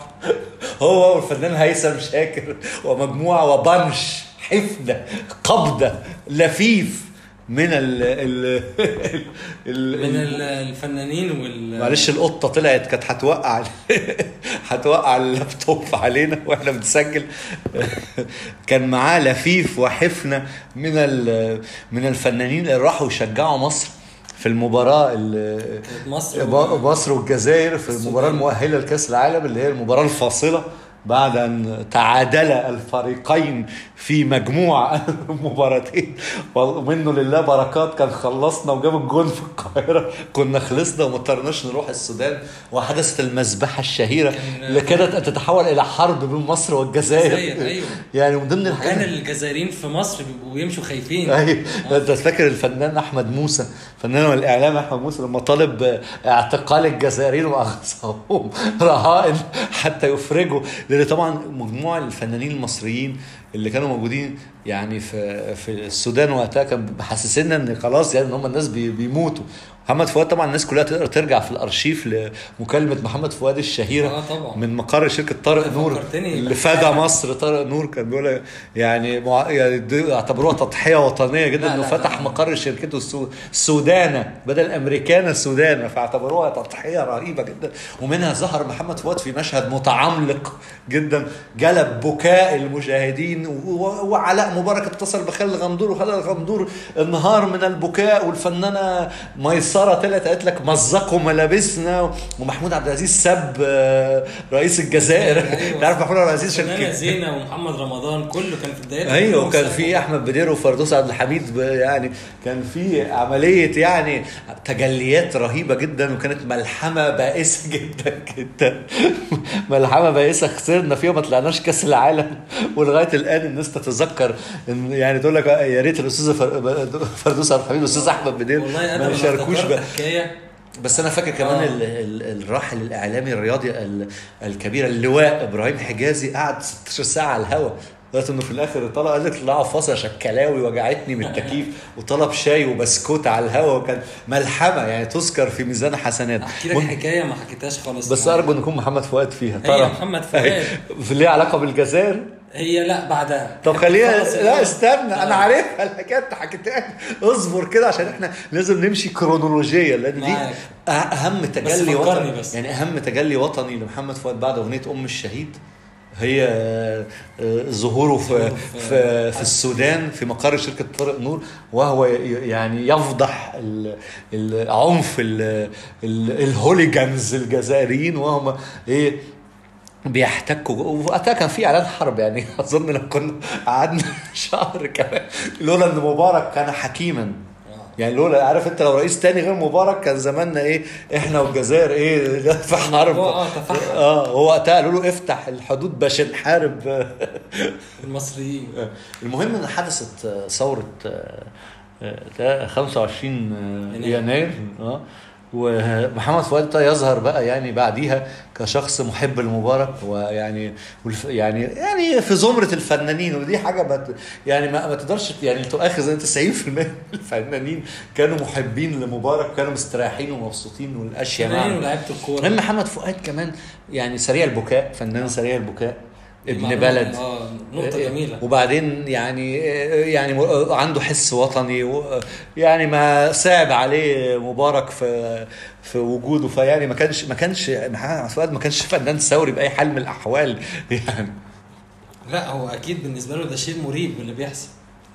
هو والفنان هيثم شاكر ومجموعة وبنش حفنة قبضة لفيف من ال ال ال من ال- الفنانين وال معلش القطة طلعت كانت هتوقع هتوقع اللابتوب علينا واحنا بنسجل كان معاه لفيف وحفنة من ال- من الفنانين اللي راحوا يشجعوا مصر في المباراة ال- مصر ب- مصر والجزائر في المباراة المؤهلة لكأس العالم اللي هي المباراة الفاصلة بعد أن تعادل الفريقين في مجموع المباراتين ومنه لله بركات كان خلصنا وجاب الجون في القاهرة كنا خلصنا وما اضطرناش نروح السودان وحدثت المذبحة الشهيرة كان- اللي كانت تتحول إلى حرب بين مصر والجزائر الجزائر، أيوه. يعني من ضمن الحاجات كان الجزائريين في مصر بيبقوا بيمشوا خايفين ايوه انت فاكر الفنان احمد موسى فنان الاعلام احمد موسى لما طالب اعتقال الجزائريين واخذهم رهائن حتى يفرجوا لان طبعا مجموعه الفنانين المصريين اللي كانوا موجودين يعني في في السودان وقتها كان محسسنا ان خلاص يعني ان هم الناس بي- بيموتوا محمد فؤاد طبعا الناس كلها تقدر ترجع في الارشيف لمكالمه محمد فؤاد الشهيره آه طبعا. من مقر شركه طارق أنت نور فكرتني اللي فدى مصر طارق نور كان بيقول يعني مع... يعني دي اعتبروها تضحيه وطنيه جدا لا، انه لا، فتح لا. مقر شركته السو... السودانه بدل امريكانا السودانه فاعتبروها تضحيه رهيبه جدا ومنها ظهر محمد فؤاد في مشهد متعمق جدا جلب بكاء المشاهدين و... وعلاء مبارك اتصل بخالد غندور وخالد غندور انهار من البكاء والفنانه ميسره طلعت قالت لك مزقوا ملابسنا ومحمود عبد العزيز سب آه، رئيس الجزائر أيوة. انت عارف محمود عبد العزيز فنانة عشان زينة ومحمد رمضان كله كان في بدايته ايوه كلهم وكان سابوا. في احمد بدير وفردوس عبد الحميد ب- يعني كان في عمليه يعني تجليات رهيبه جدا وكانت ملحمه بائسه جدا جدا ملحمه بائسه خسرنا فيها ما طلعناش كاس العالم ولغايه الان الناس تتذكر ان يعني تقول لك يا ريت الاستاذ فر- فردوس عبد الحميد والاستاذ احمد بدير والله انا ما لما يشاركوش افتكرت بقى حكايه بس انا فاكر كمان آه. ال- ال- الراحل الاعلامي الرياضي ال- الكبير اللواء ابراهيم حجازي قعد 16 ساعه على الهوا لغايه انه في الاخر طلع قال لك طلعوا فاصل عشان الكلاوي وجعتني من التكييف وطلب شاي وبسكوت على الهوا وكان ملحمه يعني تذكر في ميزان حسنات احكي لك ممكن- حكايه ما حكيتهاش خالص بس ارجو ان يكون محمد فؤاد فيها هي محمد فؤاد. في ليه علاقه بالجزائر هي لا بعدها طب خليها خلاص لا الأول. استنى آه. انا عارفها الحكايه انت حكيتها لي. اصبر كده عشان احنا لازم نمشي كرونولوجيا لان دي معاك. أه- اهم تجلي فكرني وطني بس. يعني اهم تجلي وطني لمحمد فؤاد بعد اغنيه ام الشهيد هي آه، آه، ظهوره في ظهوره في في- في السودان في مقر شركه طارق نور وهو ي- يعني يفضح ال- العنف ال- ال- الهوليجانز الجزائريين وهم ايه بيحتكوا وقتها كان في اعلان حرب يعني اظن لو كنا قعدنا شهر كمان لولا ان مبارك كان حكيما يعني لولا عارف انت لو رئيس تاني غير مبارك كان زماننا ايه احنا والجزائر ايه في حرب هو اه تفحم. اه هو وقتها قالوا له افتح الحدود باش نحارب المصريين المهم ان حدثت ثوره آه، آه، ده 25 يناير. يناير اه ومحمد فؤاد ابتدى يظهر بقى يعني بعديها كشخص محب لمبارك ويعني والف- يعني يعني في زمره الفنانين ودي حاجه بت يعني ما, ما تقدرش يعني تؤاخذ ان 90% من الفنانين كانوا محبين لمبارك كانوا مستريحين ومبسوطين والاشياء فنانين معاهم ولاعيبه الكوره المهم محمد فؤاد كمان يعني سريع البكاء فنان سريع البكاء ابن معلومة- بلد اه نقطه جميله وبعدين يعني يعني عنده حس وطني و- يعني ما صعب عليه مبارك في في وجوده فيعني ما كانش ما كانش محمد فؤاد ما كانش فنان ثوري باي حال من الاحوال يعني لا هو اكيد بالنسبه له ده شيء مريب اللي بيحصل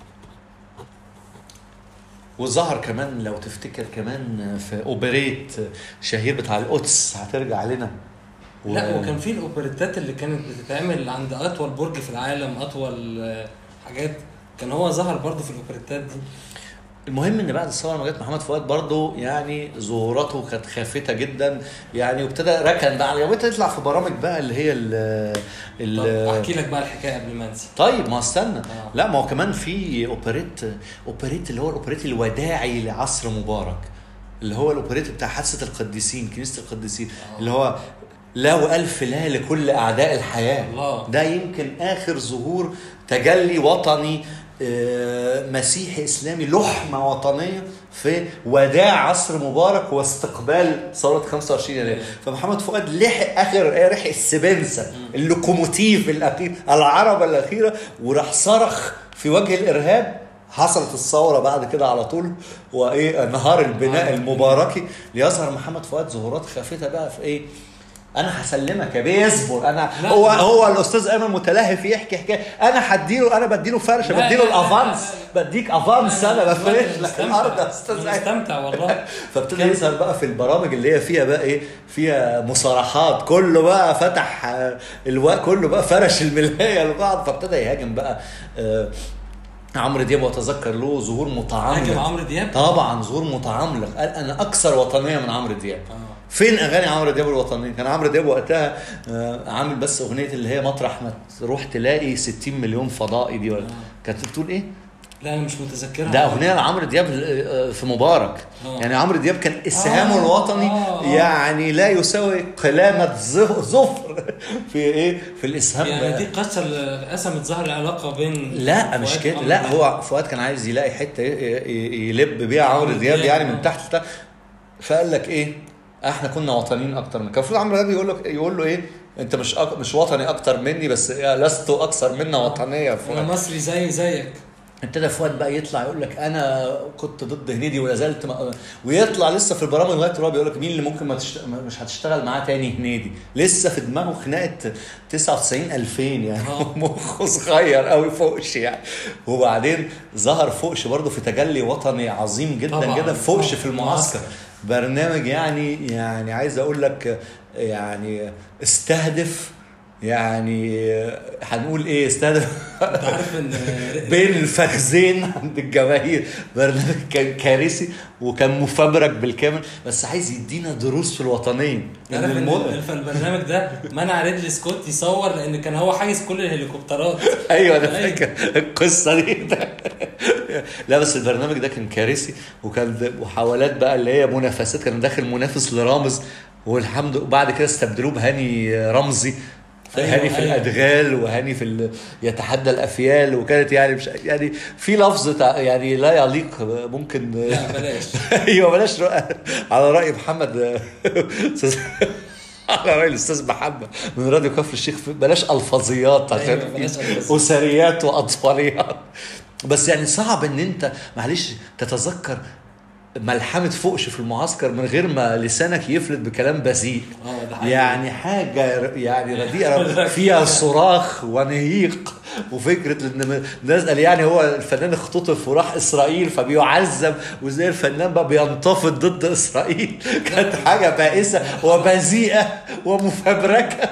وظهر كمان لو تفتكر كمان في اوبريت شهير بتاع القدس هترجع لنا و- لا وكان في الاوبريتات اللي كانت بتتعمل عند اطول برج في العالم اطول آه، حاجات كان هو ظهر برضه في الاوبريتات دي المهم ان بعد الثوره ما جت محمد فؤاد برضه يعني ظهوراته كانت خافته جدا يعني وابتدى ركن بقى يعني وابتدى يطلع في برامج بقى اللي هي ال طب ال احكي لك بقى الحكايه قبل ما انسى طيب ما استنى آه. لا ما هو كمان في اوبريت اوبريت اللي هو الاوبريت الوداعي لعصر مبارك اللي هو الاوبريت بتاع حادثه القديسين كنيسه القديسين آه. اللي هو لا والف لا لكل اعداء الحياه الله. ده يمكن اخر ظهور تجلي وطني آه، مسيحي اسلامي لحمه وطنيه في وداع عصر مبارك واستقبال ثوره 25 يناير فمحمد فؤاد لحق اخر ايه لحق السبنسه اللوكوموتيف الاخير العربه الاخيره وراح صرخ في وجه الارهاب حصلت الثوره بعد كده على طول وايه نهار البناء آه. المباركي ليظهر محمد فؤاد ظهورات خافته بقى في ايه انا هسلمك يا بيه اصبر انا لا، هو لا. هو الاستاذ ايمن متلهف يحكي حكايه انا هديله انا بديله فرشه لا، بديله لا، لا، الافانس لا، بديك افانس انا بفرش لك مستمتع. الارض يا استاذ أنا ايمن مستمتع والله فابتدى يظهر بقى في البرامج اللي هي فيها بقى ايه فيها مصارحات كله بقى فتح آه، الوقت كله بقى فرش الملايه لبعض فابتدى يهاجم بقى آه، عمرو دياب واتذكر له ظهور هاجم متعمق عمرو دياب طبعا ظهور متعمق قال انا اكثر وطنيه من عمرو دياب آه. فين اغاني عمرو دياب الوطنيه كان عمرو دياب وقتها آه، عامل بس اغنيه اللي هي مطرح ما تروح تلاقي 60 مليون فضائي دي ولا كانت بتقول ايه لا انا مش متذكرها ده اغنيه لعمرو دياب آه، في مبارك آه. يعني عمرو دياب كان اسهامه آه، الوطني آه، آه. يعني لا يساوي قلامه ز- زفر في ايه في الاسهام يعني ده. دي قصه اللي قسمت ظهر العلاقه بين لا مش فؤاد كده وعمرو لا دياب. هو فؤاد كان عايز يلاقي حته ي- ي- يلب بيها عمرو عمرو دياب دياب، يعني من آه. تحت لتحت فقال لك ايه احنا كنا وطنيين اكتر من كان المفروض عمرو اديب يقول لك يقول له ايه انت مش أك... مش وطني اكتر مني بس لست اكثر منا وطنيه يا انا فؤاد مصري زي زيك ابتدى فؤاد بقى يطلع يقول لك انا كنت ضد هنيدي ولا زلت ما... ويطلع لسه في البرامج لغايه دلوقتي بيقول لك مين اللي ممكن ما تشت... ما- مش هتشتغل معاه تاني هنيدي لسه في دماغه خناقه 99 2000 يعني آه. مخه صغير قوي فوقش يعني وبعدين ظهر فوقش برضه في تجلي وطني عظيم جدا طبعاً. جدا فوقش آه، في المعسكر برنامج يعني يعني عايز اقول لك يعني استهدف يعني هنقول ايه استهدف انت عارف ان بين الفخذين عند الجماهير برنامج كان كارثي وكان مفبرك بالكامل بس عايز يدينا دروس في الوطنيه عارف ان المو- ال- في البرنامج ده منع ريدلي سكوت يصور لان كان هو حاجز كل الهليكوبترات ايوه انا أيوة. فاكر القصه دي لا بس البرنامج ده كان كارثي وكان محاولات بقى اللي هي منافسات كان داخل منافس لرامز والحمد وبعد كده استبدلوه بهاني رمزي أيوة، هاني في أيوة. الادغال وهاني في ال... يتحدى الافيال وكانت يعني مش يعني في لفظ تع- يعني لا يليق ممكن لا بلاش ايوه بلاش رأي على راي محمد استاذ على راي الاستاذ محمد من راديو كفر الشيخ بلاش الفاظيات عشان أيوة، بلاش في ألفاظيات. اسريات واطفاليات بس يعني صعب ان انت معلش تتذكر ملحمة فوقش في المعسكر من غير ما لسانك يفلت بكلام بذيء اه ده حقيقي. يعني حاجة ر- يعني رديئة فيها صراخ ونهيق وفكرة ان الناس قال يعني هو الفنان اختطف وراح اسرائيل فبيعذب وزي الفنان بقى بينتفض ضد اسرائيل كانت حاجة بائسة وبذيئة ومفبركة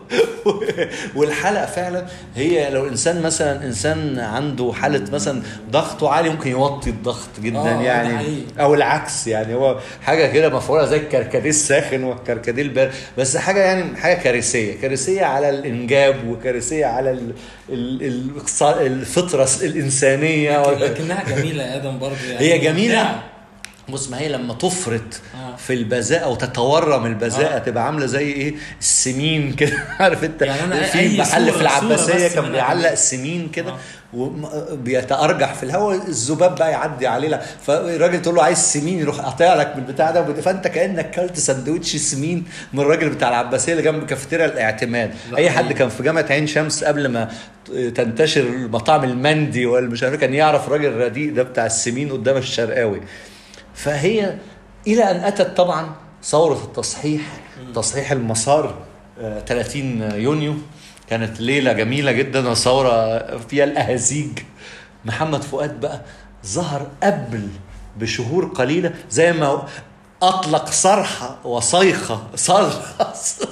والحلقة فعلا هي لو انسان مثلا انسان عنده حالة مثلا ضغطه عالي ممكن يوطي الضغط جدا آه، ده يعني حقيقي. او العكس يعني هو حاجه كده مفعوله زي الكركديه الساخن والكركديه البارد بس حاجه يعني حاجه كارثيه كارثيه على الانجاب وكارثيه على ال ال ال الفطره الانسانيه لكنها جميله يا ادم برضه يعني هي جميله مبدعة. بص ما هي لما تفرط آه. في البذاءه وتتورم البذاءه آه. تبقى عامله زي ايه السمين كده عارف انت يعني أنا في أي محل صورة- في العباسيه صورة بس كان منها بيعلق جميلة. سمين كده آه. وبيتأرجح في الهواء الذباب بقى يعدي عليه لا فالراجل تقول له عايز سمين يروح قاطع لك من البتاع ده وبت- فانت كانك كلت سندوتش سمين من الراجل بتاع العباسيه اللي جنب كافيتيريا الاعتماد لا اي حد حقيقي. كان في جامعه عين شمس قبل ما تنتشر مطاعم المندي ولا مش عارف كان يعرف الراجل الرديء ده بتاع السمين قدام الشرقاوي فهي الى ان اتت طبعا ثوره التصحيح تصحيح المسار آه، 30 يونيو كانت ليله جميله جدا وثوره فيها الاهازيج محمد فؤاد بقى ظهر قبل بشهور قليله زي ما اطلق صرخه وصيخه صرخه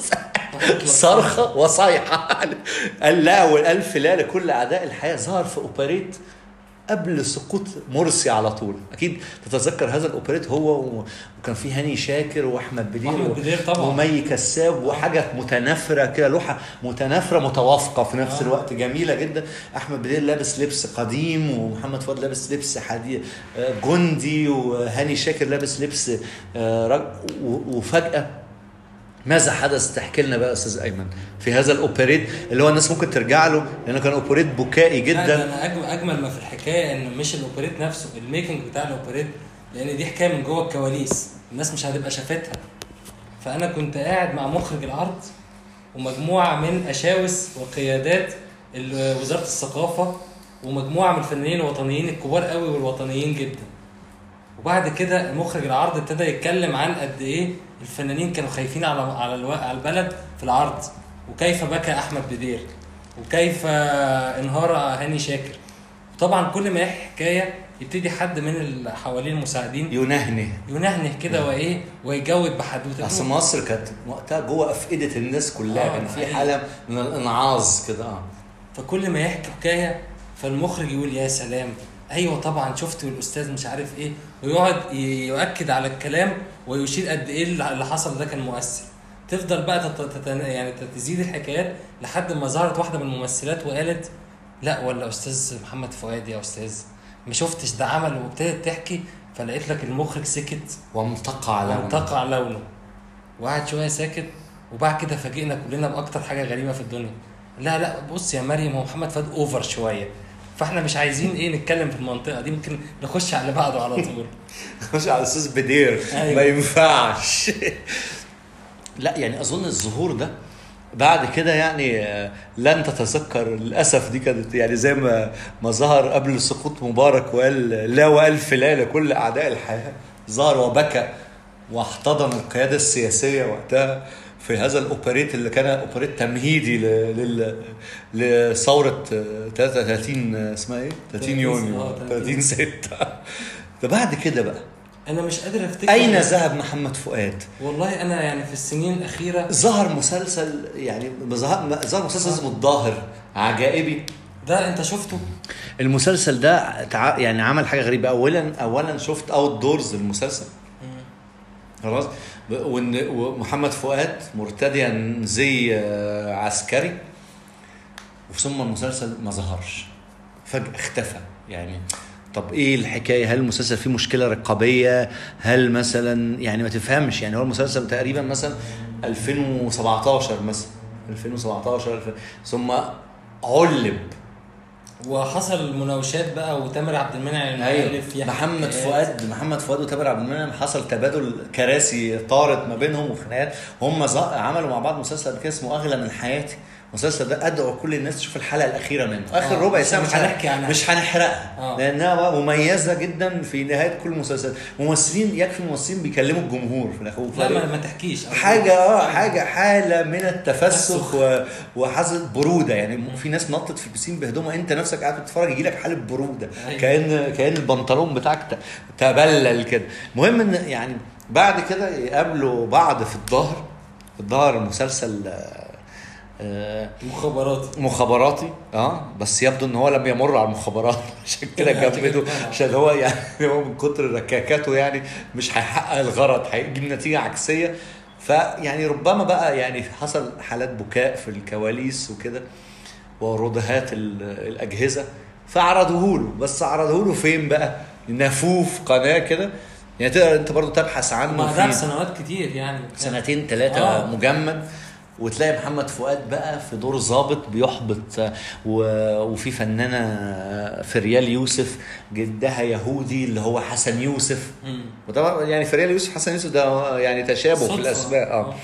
صرخه وصيحه قال لا والالف لا لكل اعداء الحياه ظهر في اوبريت قبل سقوط مرسي على طول اكيد تتذكر هذا الاوبريت هو و- وكان فيه هاني شاكر واحمد بدير وأحمد و- بدير طبعا. ومي كساب وحاجه متنافره كده لوحه متنافره متوافقه في نفس آه. الوقت جميله جدا احمد بدير لابس لبس قديم ومحمد فؤاد لابس لبس حديث جندي وهاني شاكر لابس لبس آه، رج- و- وفجاه ماذا حدث تحكي لنا بقى يا استاذ ايمن في هذا الاوبريت اللي هو الناس ممكن ترجع له لانه كان اوبريت بكائي لا، ده جدا انا اجمل اجمل ما في الحكايه ان مش الاوبريت نفسه الميكنج بتاع الاوبريت لان دي حكايه من جوه الكواليس الناس مش هتبقى شافتها فانا كنت قاعد مع مخرج العرض ومجموعه من اشاوس وقيادات ال- وزاره الثقافه ومجموعه من الفنانين الوطنيين الكبار قوي والوطنيين جدا وبعد كده مخرج العرض ابتدى يتكلم عن قد ايه الفنانين كانوا خايفين على على الو... على البلد في العرض وكيف بكى احمد بدير وكيف انهار هاني شاكر طبعا كل ما يحكي حكايه يبتدي حد من اللي حواليه المساعدين ينهنه ينهنه كده وايه ويجود بحدوته اصل مصر كانت وقتها جوه افئده الناس كلها آه، كان في حقيقي. حاله من الانعاز كده اه فكل ما يحكي حكايه فالمخرج يقول يا سلام ايوه طبعا شفت الاستاذ مش عارف ايه ويقعد ي- يؤكد على الكلام ويشير قد ايه اللي حصل ده كان مؤثر تفضل بقى تت... تت... يعني تزيد الحكايات لحد ما ظهرت واحده من الممثلات وقالت لا ولا استاذ محمد فؤاد يا استاذ ما شفتش ده عمل وابتدت تحكي فلقيت لك المخرج سكت وامتقى على وانتقع لونه وقعد شويه ساكت وبعد كده فاجئنا كلنا باكتر حاجه غريبه في الدنيا لا لا بص يا مريم هو محمد فؤاد اوفر شويه فاحنا مش عايزين ايه نتكلم في المنطقه دي ممكن نخش على اللي بعده على طول مش على اساس بدير أيوة. ما ينفعش لا يعني اظن الظهور ده بعد كده يعني آه، لن تتذكر للاسف دي كانت يعني زي ما ما ظهر قبل سقوط مبارك وقال لا والف لا لكل اعداء الحياه ظهر وبكى واحتضن القياده السياسيه وقتها في هذا الاوبريت اللي كان اوبريت تمهيدي ل- لل لثوره آه، 33 آه، اسمها ايه؟ 30 يونيو آه، 30 6 ده بعد كده بقى انا مش قادر افتكر اين ذهب محمد فؤاد؟ والله انا يعني في السنين الاخيره ظهر مسلسل يعني ظهر ظهر مسلسل اسمه الظاهر عجائبي ده انت شفته المسلسل ده تع... يعني عمل حاجه غريبه اولا اولا شفت اوت دورز المسلسل خلاص ب- وإن- ومحمد فؤاد مرتديا زي آه، عسكري ثم المسلسل ما ظهرش فجأة اختفى يعني طب ايه الحكايه هل المسلسل فيه مشكله رقابيه هل مثلا يعني ما تفهمش يعني هو المسلسل تقريبا مثلا 2017 مثلا 2017 الف- ثم علب وحصل مناوشات بقى وتامر عبد المنعم المؤلف يحكي محمد حكايات. فؤاد محمد فؤاد وتامر عبد المنعم حصل تبادل كراسي طارت ما بينهم وخناقات هم ز- عملوا مع بعض مسلسل قبل كده اسمه اغلى من حياتي المسلسل ده ادعو كل الناس تشوف الحلقه الاخيره منه اخر آه، ربع مش- ساعه مش هنحكي عنها. مش هنحرقها آه. لانها بقى مميزه جدا في نهايه كل مسلسل ممثلين يكفي ممثلين بيكلموا الجمهور في الاخر لا ما, ما تحكيش حاجه اه حاجه حاله من التفسخ و- وحاله بروده يعني في ناس نطت في البسين بهدومها انت نفسك قاعد بتتفرج يجي لك حاله بروده أيوة. كان كان البنطلون بتاعك ت- تبلل كده المهم ان يعني بعد كده يقابلوا بعض في الظهر الظهر مسلسل آه، آه، مخابراتي مخابراتي اه بس يبدو ان هو لم يمر على المخابرات عشان كده عشان كده جمده طلع. عشان هو يعني هو من كتر ركاكاته يعني مش هيحقق الغرض هيجيب نتيجه عكسيه فيعني ربما بقى يعني حصل حالات بكاء في الكواليس وكده وردهات ال- الاجهزه فعرضوه له بس عرضوه له فين بقى؟ نافوف قناه كده يعني تقدر انت برضو تبحث عنه ما ده في سنوات كتير يعني سنتين ثلاثة آه. آه. مجمد وتلاقي محمد فؤاد بقى في دور ظابط بيحبط آه، و... وفي فنانة آه، فريال يوسف جدها يهودي اللي هو حسن يوسف مم. وطبعا يعني فريال يوسف حسن يوسف ده يعني تشابه في صدفة. الاسماء اه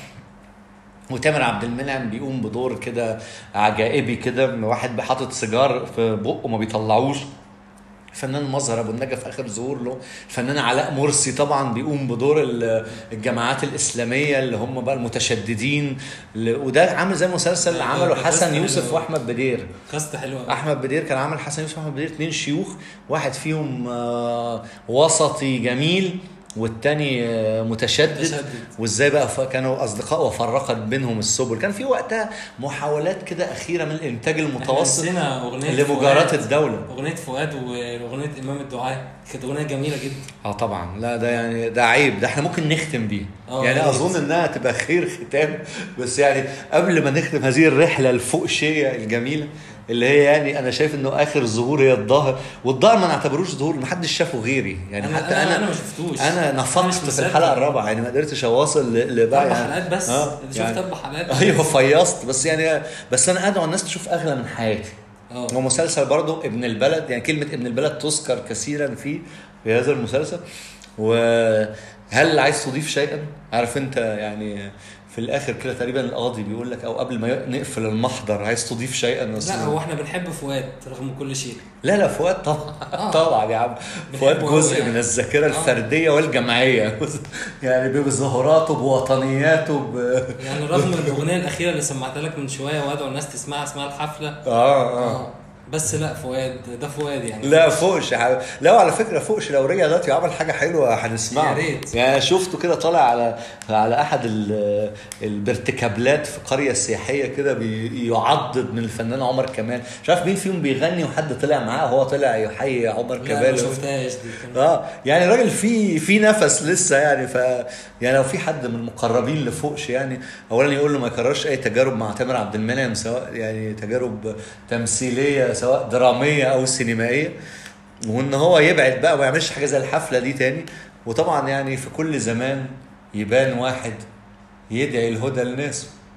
وتامر عبد المنعم بيقوم بدور كده عجائبي كده واحد بحاطط سيجار في بقه ما بيطلعوش الفنان مظهر ابو النجا في اخر ظهور له الفنان علاء مرسي طبعا بيقوم بدور ال- الجماعات الاسلاميه اللي هم بقى المتشددين اللي- وده عامل زي مسلسل أيوة، عمله ده حسن قصة يوسف حلوة. واحمد بدير كاست حلوه أوي. احمد بدير كان عامل حسن يوسف واحمد بدير اتنين شيوخ واحد فيهم آه، وسطي جميل والتاني آه، متشدد متشدد. وازاي بقى ف- كانوا اصدقاء وفرقت بينهم السبل كان في وقتها محاولات كده اخيره من الانتاج المتوسط إحنا نسينا اغنيه لمجاراة فؤاد. الدولة. اغنيه فؤاد واغنيه امام الدعاء كانت اغنيه جميله جدا اه طبعا لا ده يعني ده عيب ده احنا ممكن نختم بيه آه، يعني يا ريت. اظن انها تبقى خير ختام بس يعني قبل ما نختم هذه الرحله الفوقشيه الجميله اللي هي يعني انا شايف انه اخر ظهور هي الظاهر والظاهر ما نعتبروش ظهور ما حدش شافه غيري يعني أنا- حتى أنا- انا أنا ما شفتوش. انا أنا نفضت مش في مصدق. الحلقه الرابعه يعني ما قدرتش اوصل ل- لبقى اربع يعني حلقات بس آه، شفت يعني- اربع حلقات ايوه فيصت بس يعني بس انا ادعو الناس تشوف اغلى من حياتي اه هو مسلسل برضه ابن البلد يعني كلمة ابن البلد تذكر كثيرا فيه في هذا المسلسل وهل عايز تضيف شيئا؟ عارف انت يعني في الاخر كده تقريبا القاضي بيقول لك او قبل ما نقفل المحضر عايز تضيف شيئا يا لا أستاذ؟ هو احنا بنحب فؤاد رغم كل شيء لا لا فؤاد طبعا آه. طبعا يا عم فؤاد بنحبه أوي جزء يعني. من الذاكره الفرديه والجماعيه يعني بظهوراته بوطنياته ب... يعني رغم الاغنيه الاخيره اللي سمعتها لك من شويه وادعو الناس تسمعها اسمها الحفله اه اه اه بس لا فؤاد ده فؤاد يعني لا فوقش ح- لا وعلى فكره فوقش لو رجع دلوقتي وعمل حاجه حلوه هنسمعه يا ريت. يعني أنا شفته كده طالع على على احد ال- البرتكابلات في قريه سياحيه كده بيعضد من الفنان عمر كمال مش عارف مين فيهم بيغني وحد طلع معاه وهو طلع يحيي عمر لا ما كمال شفتهاش دي كان- اه يعني راجل في في نفس لسه يعني ف يعني لو في حد من المقربين لفوقش يعني اولا يقول له ما يكررش اي تجارب مع تامر عبد المنعم سواء يعني تجارب تمثيليه سواء دراميه او سينمائيه وان هو يبعد بقى وما يعملش حاجه زي الحفله دي تاني وطبعا يعني في كل زمان يبان واحد يدعي الهدى للناس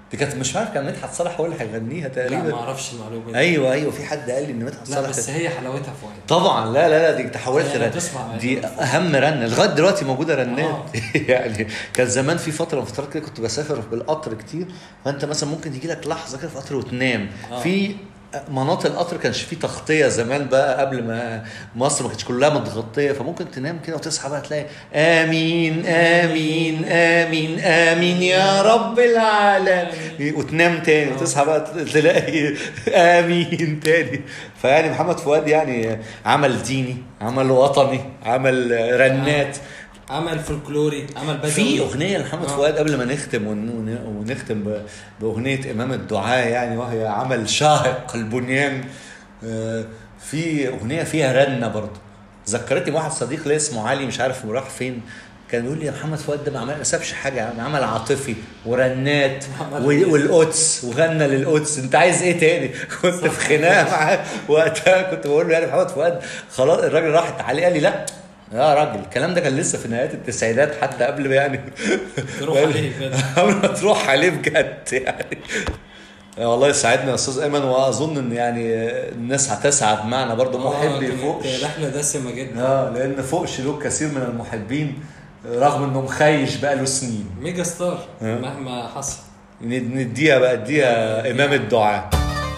دي كانت مش عارف كان مدحت صالح هو اللي هيغنيها لا تقريبا ما اعرفش المعلومه دي ايوه ايوه في حد قال لي ان مدحت لا صالح بس هي حلاوتها فؤاد طبعا لا لا لا دي تحولت هي لو رن تسمع دي أغاني اهم رنه لغايه دلوقتي موجوده رنات آه. يعني كان زمان في فتره من فترات كده كنت بسافر بالقطر كتير فانت مثلا ممكن يجي لك لحظه كده في قطر وتنام آه. في مناطق القطر كانش فيه تغطيه زمان بقى قبل ما مصر ما كانتش كلها متغطيه فممكن تنام كده وتصحى بقى تلاقي امين امين امين امين يا رب العالمين وتنام تاني وتصحى بقى تلاقي امين تاني فيعني محمد فؤاد يعني عمل ديني عمل وطني عمل رنات عمل فولكلوري عمل بدوي في اغنيه لمحمد آه. فؤاد قبل ما نختم ون- ون- ونختم ب- باغنيه امام الدعاء يعني وهي عمل شاهق البنيان آه، في اغنيه فيها رنه برضه ذكرتني بواحد صديق لي اسمه علي مش عارف راح فين كان بيقول لي يا محمد فؤاد ده ما عمل- ما سابش حاجه يعني عمل عاطفي ورنات عمل و- إيه؟ والقدس وغنى للقدس انت عايز ايه تاني كنت في خناقه معاه وقتها كنت بقول له يعني محمد فؤاد خلاص الراجل راحت عليه قال لي لا يا راجل الكلام ده كان لسه في نهايات التسعينات حتى قبل ما يعني تروح عليه كده. قبل ما تروح عليه بجد يعني والله يسعدنا يا استاذ ايمن واظن ان يعني الناس هتسعد معنا برضه محب كانت فوقش رحله دسمه جدا اه لان فوقش له كثير من المحبين رغم انه مخيش بقاله سنين ميجا ستار آه. مهما حصل ند- نديها بقى اديها امام الدعاء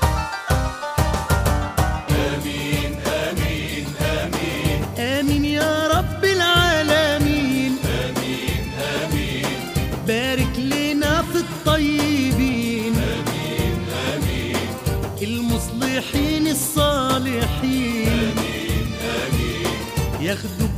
آمين يا رب العالمين آمين آمين بارك لنا في الطيبين آمين آمين المصلحين الصالحين آمين آمين ياخدوا